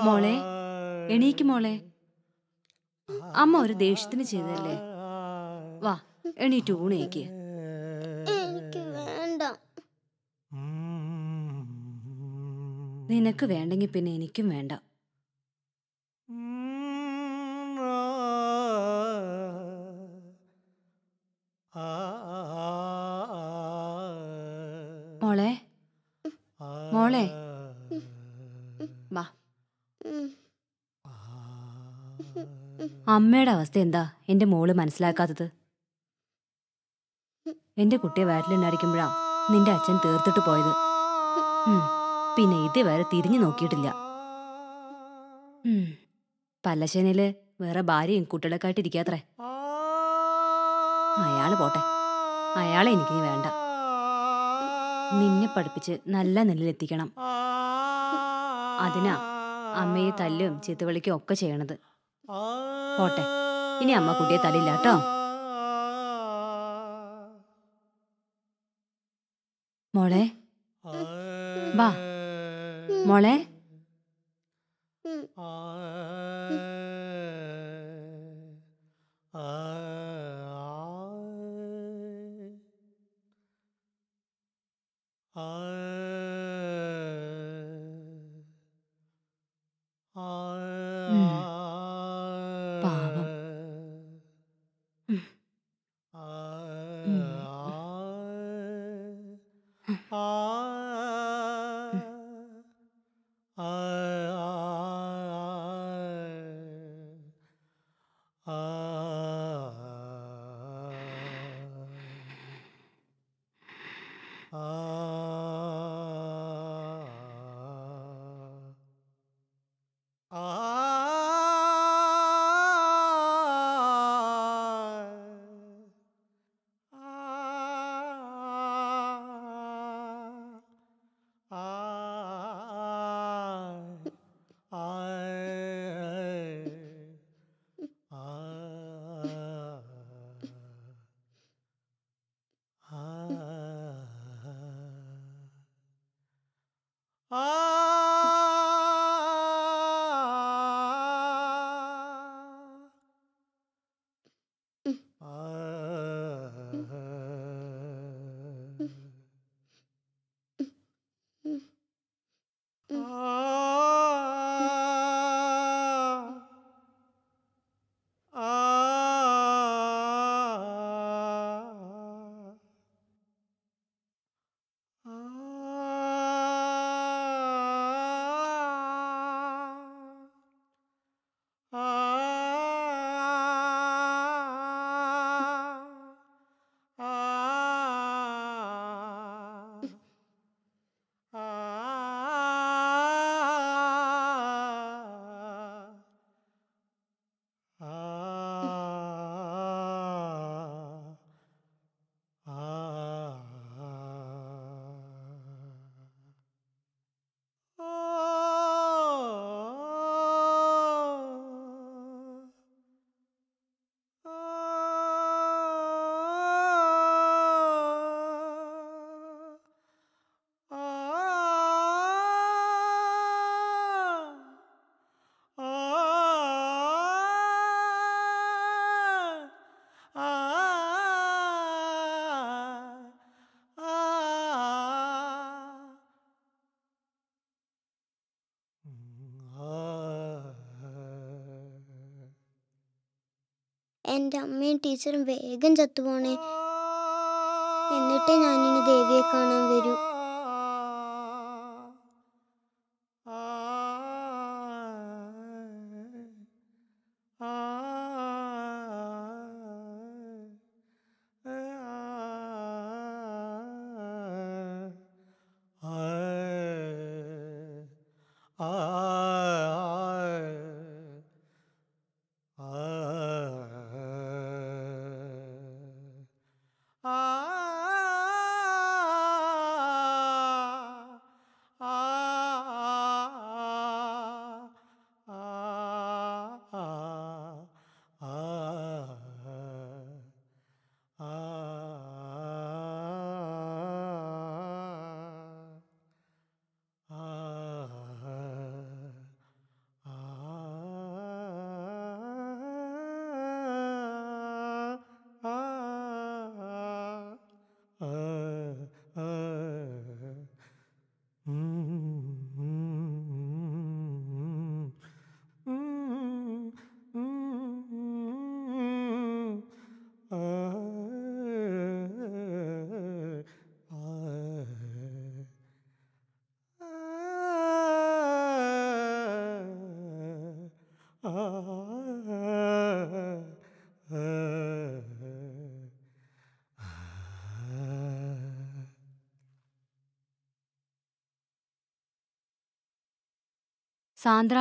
മോളെ എണീക്ക് മോളെ അമ്മ ഒരു ദേഷ്യത്തിന് ചെയ്തല്ലേ വാ എണീറ്റ് ഊണേക്ക് എനിക്ക് വേണ്ട നിനക്ക് വേണ്ടെങ്കിൽ പിന്നെ എനിക്കും വേണ്ട മോളെ മോളെ വാ അമ്മയുടെ അവസ്ഥ എന്താ എന്റെ മോള് മനസ്സിലാക്കാത്തത് എന്റെ കുട്ടിയെ വയറ്റിലുണ്ടായിരിക്കുമ്പോഴാ നിന്റെ അച്ഛൻ തീർത്തിട്ട് പോയത് ഉം, പിന്നെ ഇതുവരെ തിരിഞ്ഞു നോക്കിയിട്ടില്ല ഉം, പല്ലശ്ശേനയില് വേറെ ഭാര്യയും കുട്ടികളൊക്കെ ആയിട്ട് ഇരിക്കാത്രേ അയാള് പോട്ടെ അയാളെ എനിക്കിനി വേണ്ട നിന്നെ പഠിപ്പിച്ച് നല്ല നിലയിലെത്തിക്കണം അതിനാ അമ്മയെ തല്ലും ചീത്തവിളിക്കും ഒക്കെ ചെയ്യണത് പോട്ടെ ഇനി അമ്മ കുട്ടിയെ തല്ലില്ല കേട്ടോ മോളെ വാ മോളെ ഉം. പാവം ഉം. ഉം. എൻ്റെ അമ്മയും ടീച്ചറും വേഗം ചത്തുപോണേ എന്നിട്ടേ ഞാനിനി ദേവിയെ കാണാൻ വരൂ ആ സാന്ദ്ര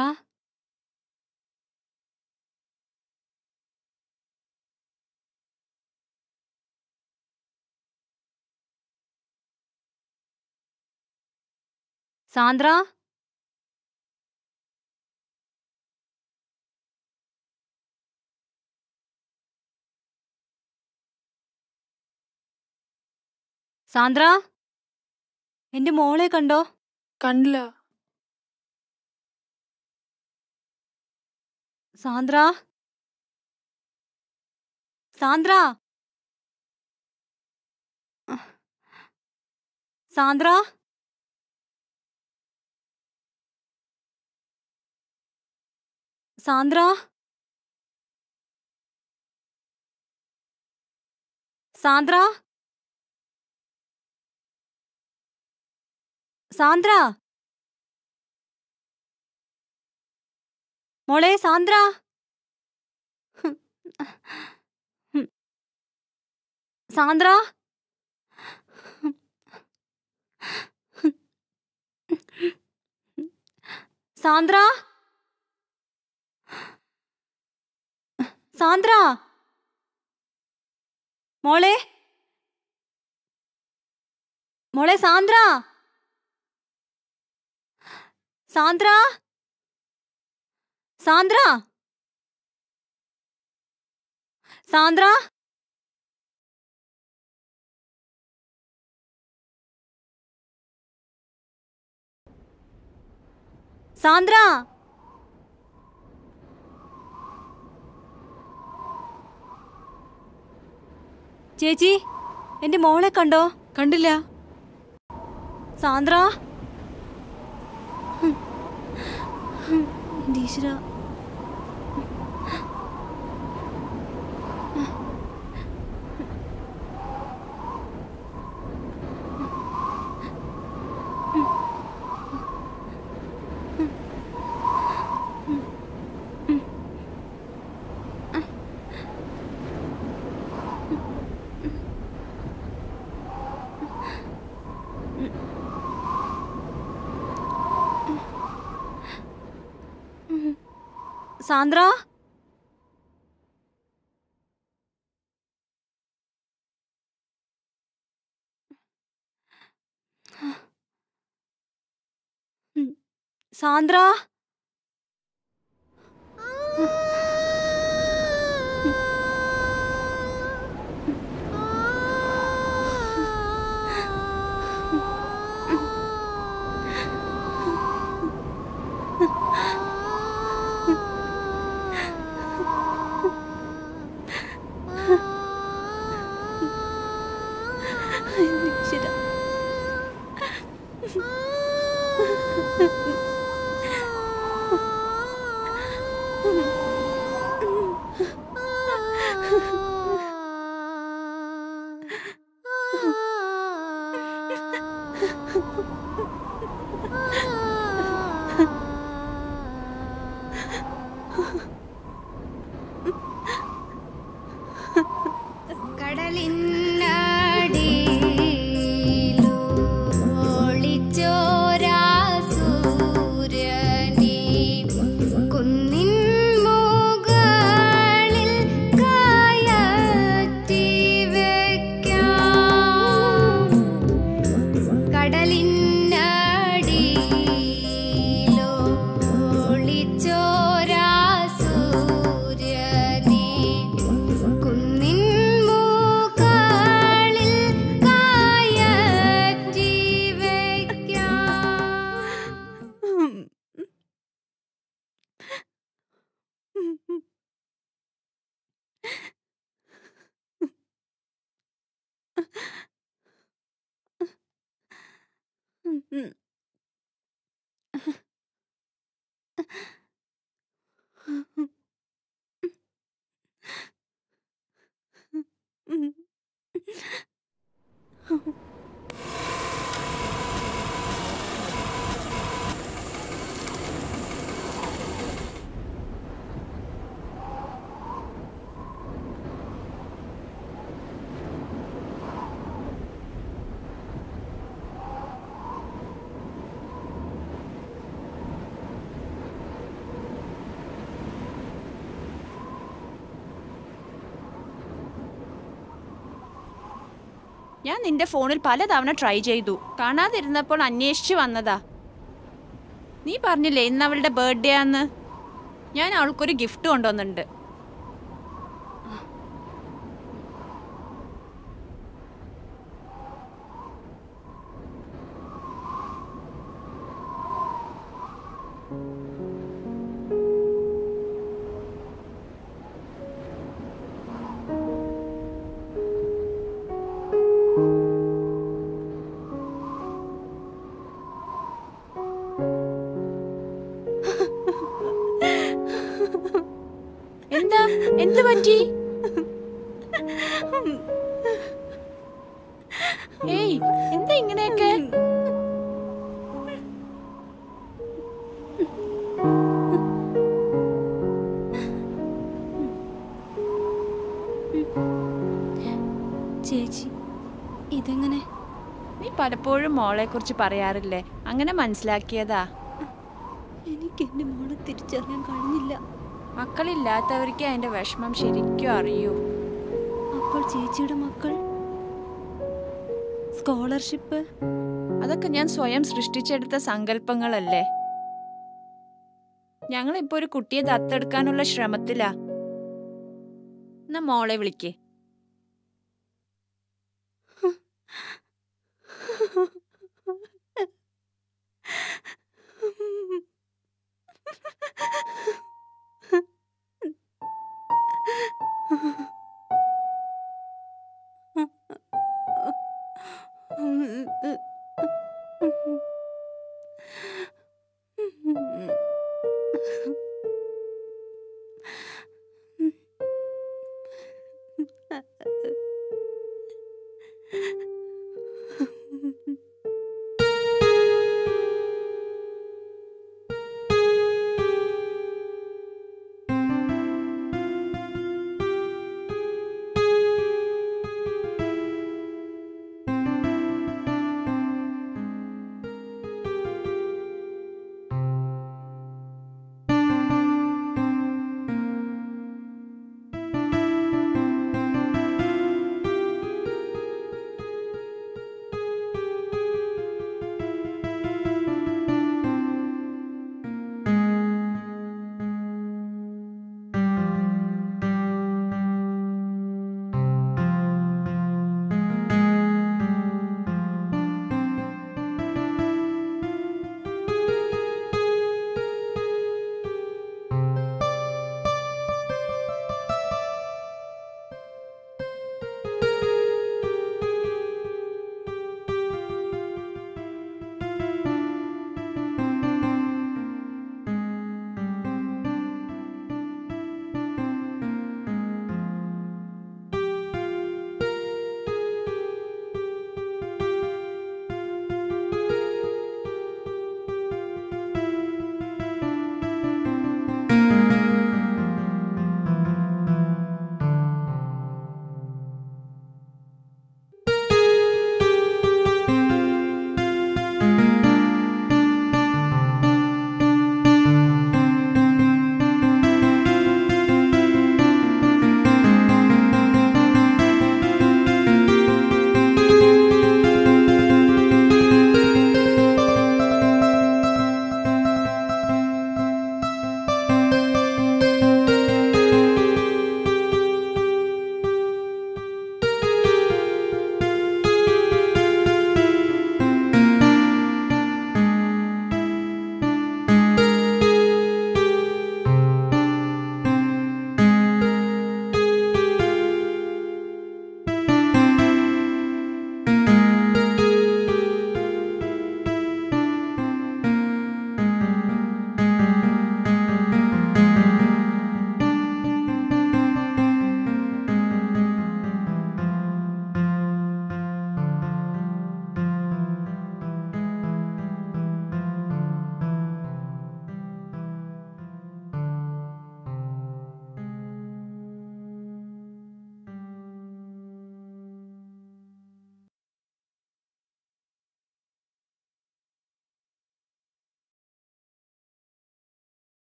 സാന്ദ്ര സാന്ദ്ര എന്റെ മോളെ കണ്ടോ കണ്ടില്ല സാന്ദ്ര സാന്ദ്ര സാന്ദ്ര സാന്ദ്ര സാന്ദ്ര സാന്ദ്ര മോളെ സാന്ദ്ര സാന്ദ്ര സാന്ദ്ര സാന്ദ്ര മോളെ മോളെ സാന്ദ്ര സാന്ദ്ര സാന്ദ്ര സാന്ദ്ര സാന്ദ്ര ചേച്ചി എന്റെ മോളെ കണ്ടോ കണ്ടില്ല സാന്ദ്ര എന്റെ ഈശ്വര സാന്ദ്ര സാന്ദ്ര ഈശ്വര ഒളിച്ചോരാ സൂര്യനെ കുന്നിൻ മുകളിൽ കയറ്റി വെക്കാം കടലിനടിയിലൊളിച്ചോരാ സൂര്യനെ കുന്നിൻ മുകളിൽ കയറ്റി വെക്കാം ഞാൻ നിന്റെ ഫോണിൽ പലതവണ ട്രൈ ചെയ്തു കാണാതിരുന്നപ്പോൾ അന്വേഷിച്ചു വന്നതാ നീ പറഞ്ഞില്ലേ ഇന്ന് അവളുടെ ബർത്ത്ഡേ ആന്ന് ഞാൻ അവൾക്കൊരു ഗിഫ്റ്റ് കൊണ്ടുവന്നിട്ടുണ്ട് എന്താ എന്ത് പറ്റി ഏയ് എന്താ ഇങ്ങനെയൊക്കെ ചേച്ചി ഇതെങ്ങനെ നീ പലപ്പോഴും മോളെ കുറിച്ച് പറയാറില്ലേ അങ്ങനെ മനസ്സിലാക്കിയതാ എനിക്ക് എന്റെ മോളെ തിരിച്ചറിയാൻ കഴിഞ്ഞില്ല മക്കളില്ലാത്തവർക്ക് അതിന്റെ വിഷമം ശരിക്കും അറിയൂ അപ്പോൾ ചേച്ചിയുടെ മക്കൾ സ്കോളർഷിപ്പ് അതൊക്കെ ഞാൻ സ്വയം സൃഷ്ടിച്ചെടുത്ത സങ്കല്പങ്ങളല്ലേ ഞങ്ങളിപ്പോ ഒരു കുട്ടിയെ ദത്തെടുക്കാനുള്ള ശ്രമത്തിലാ എന്നാ മോളെ വിളിക്കേ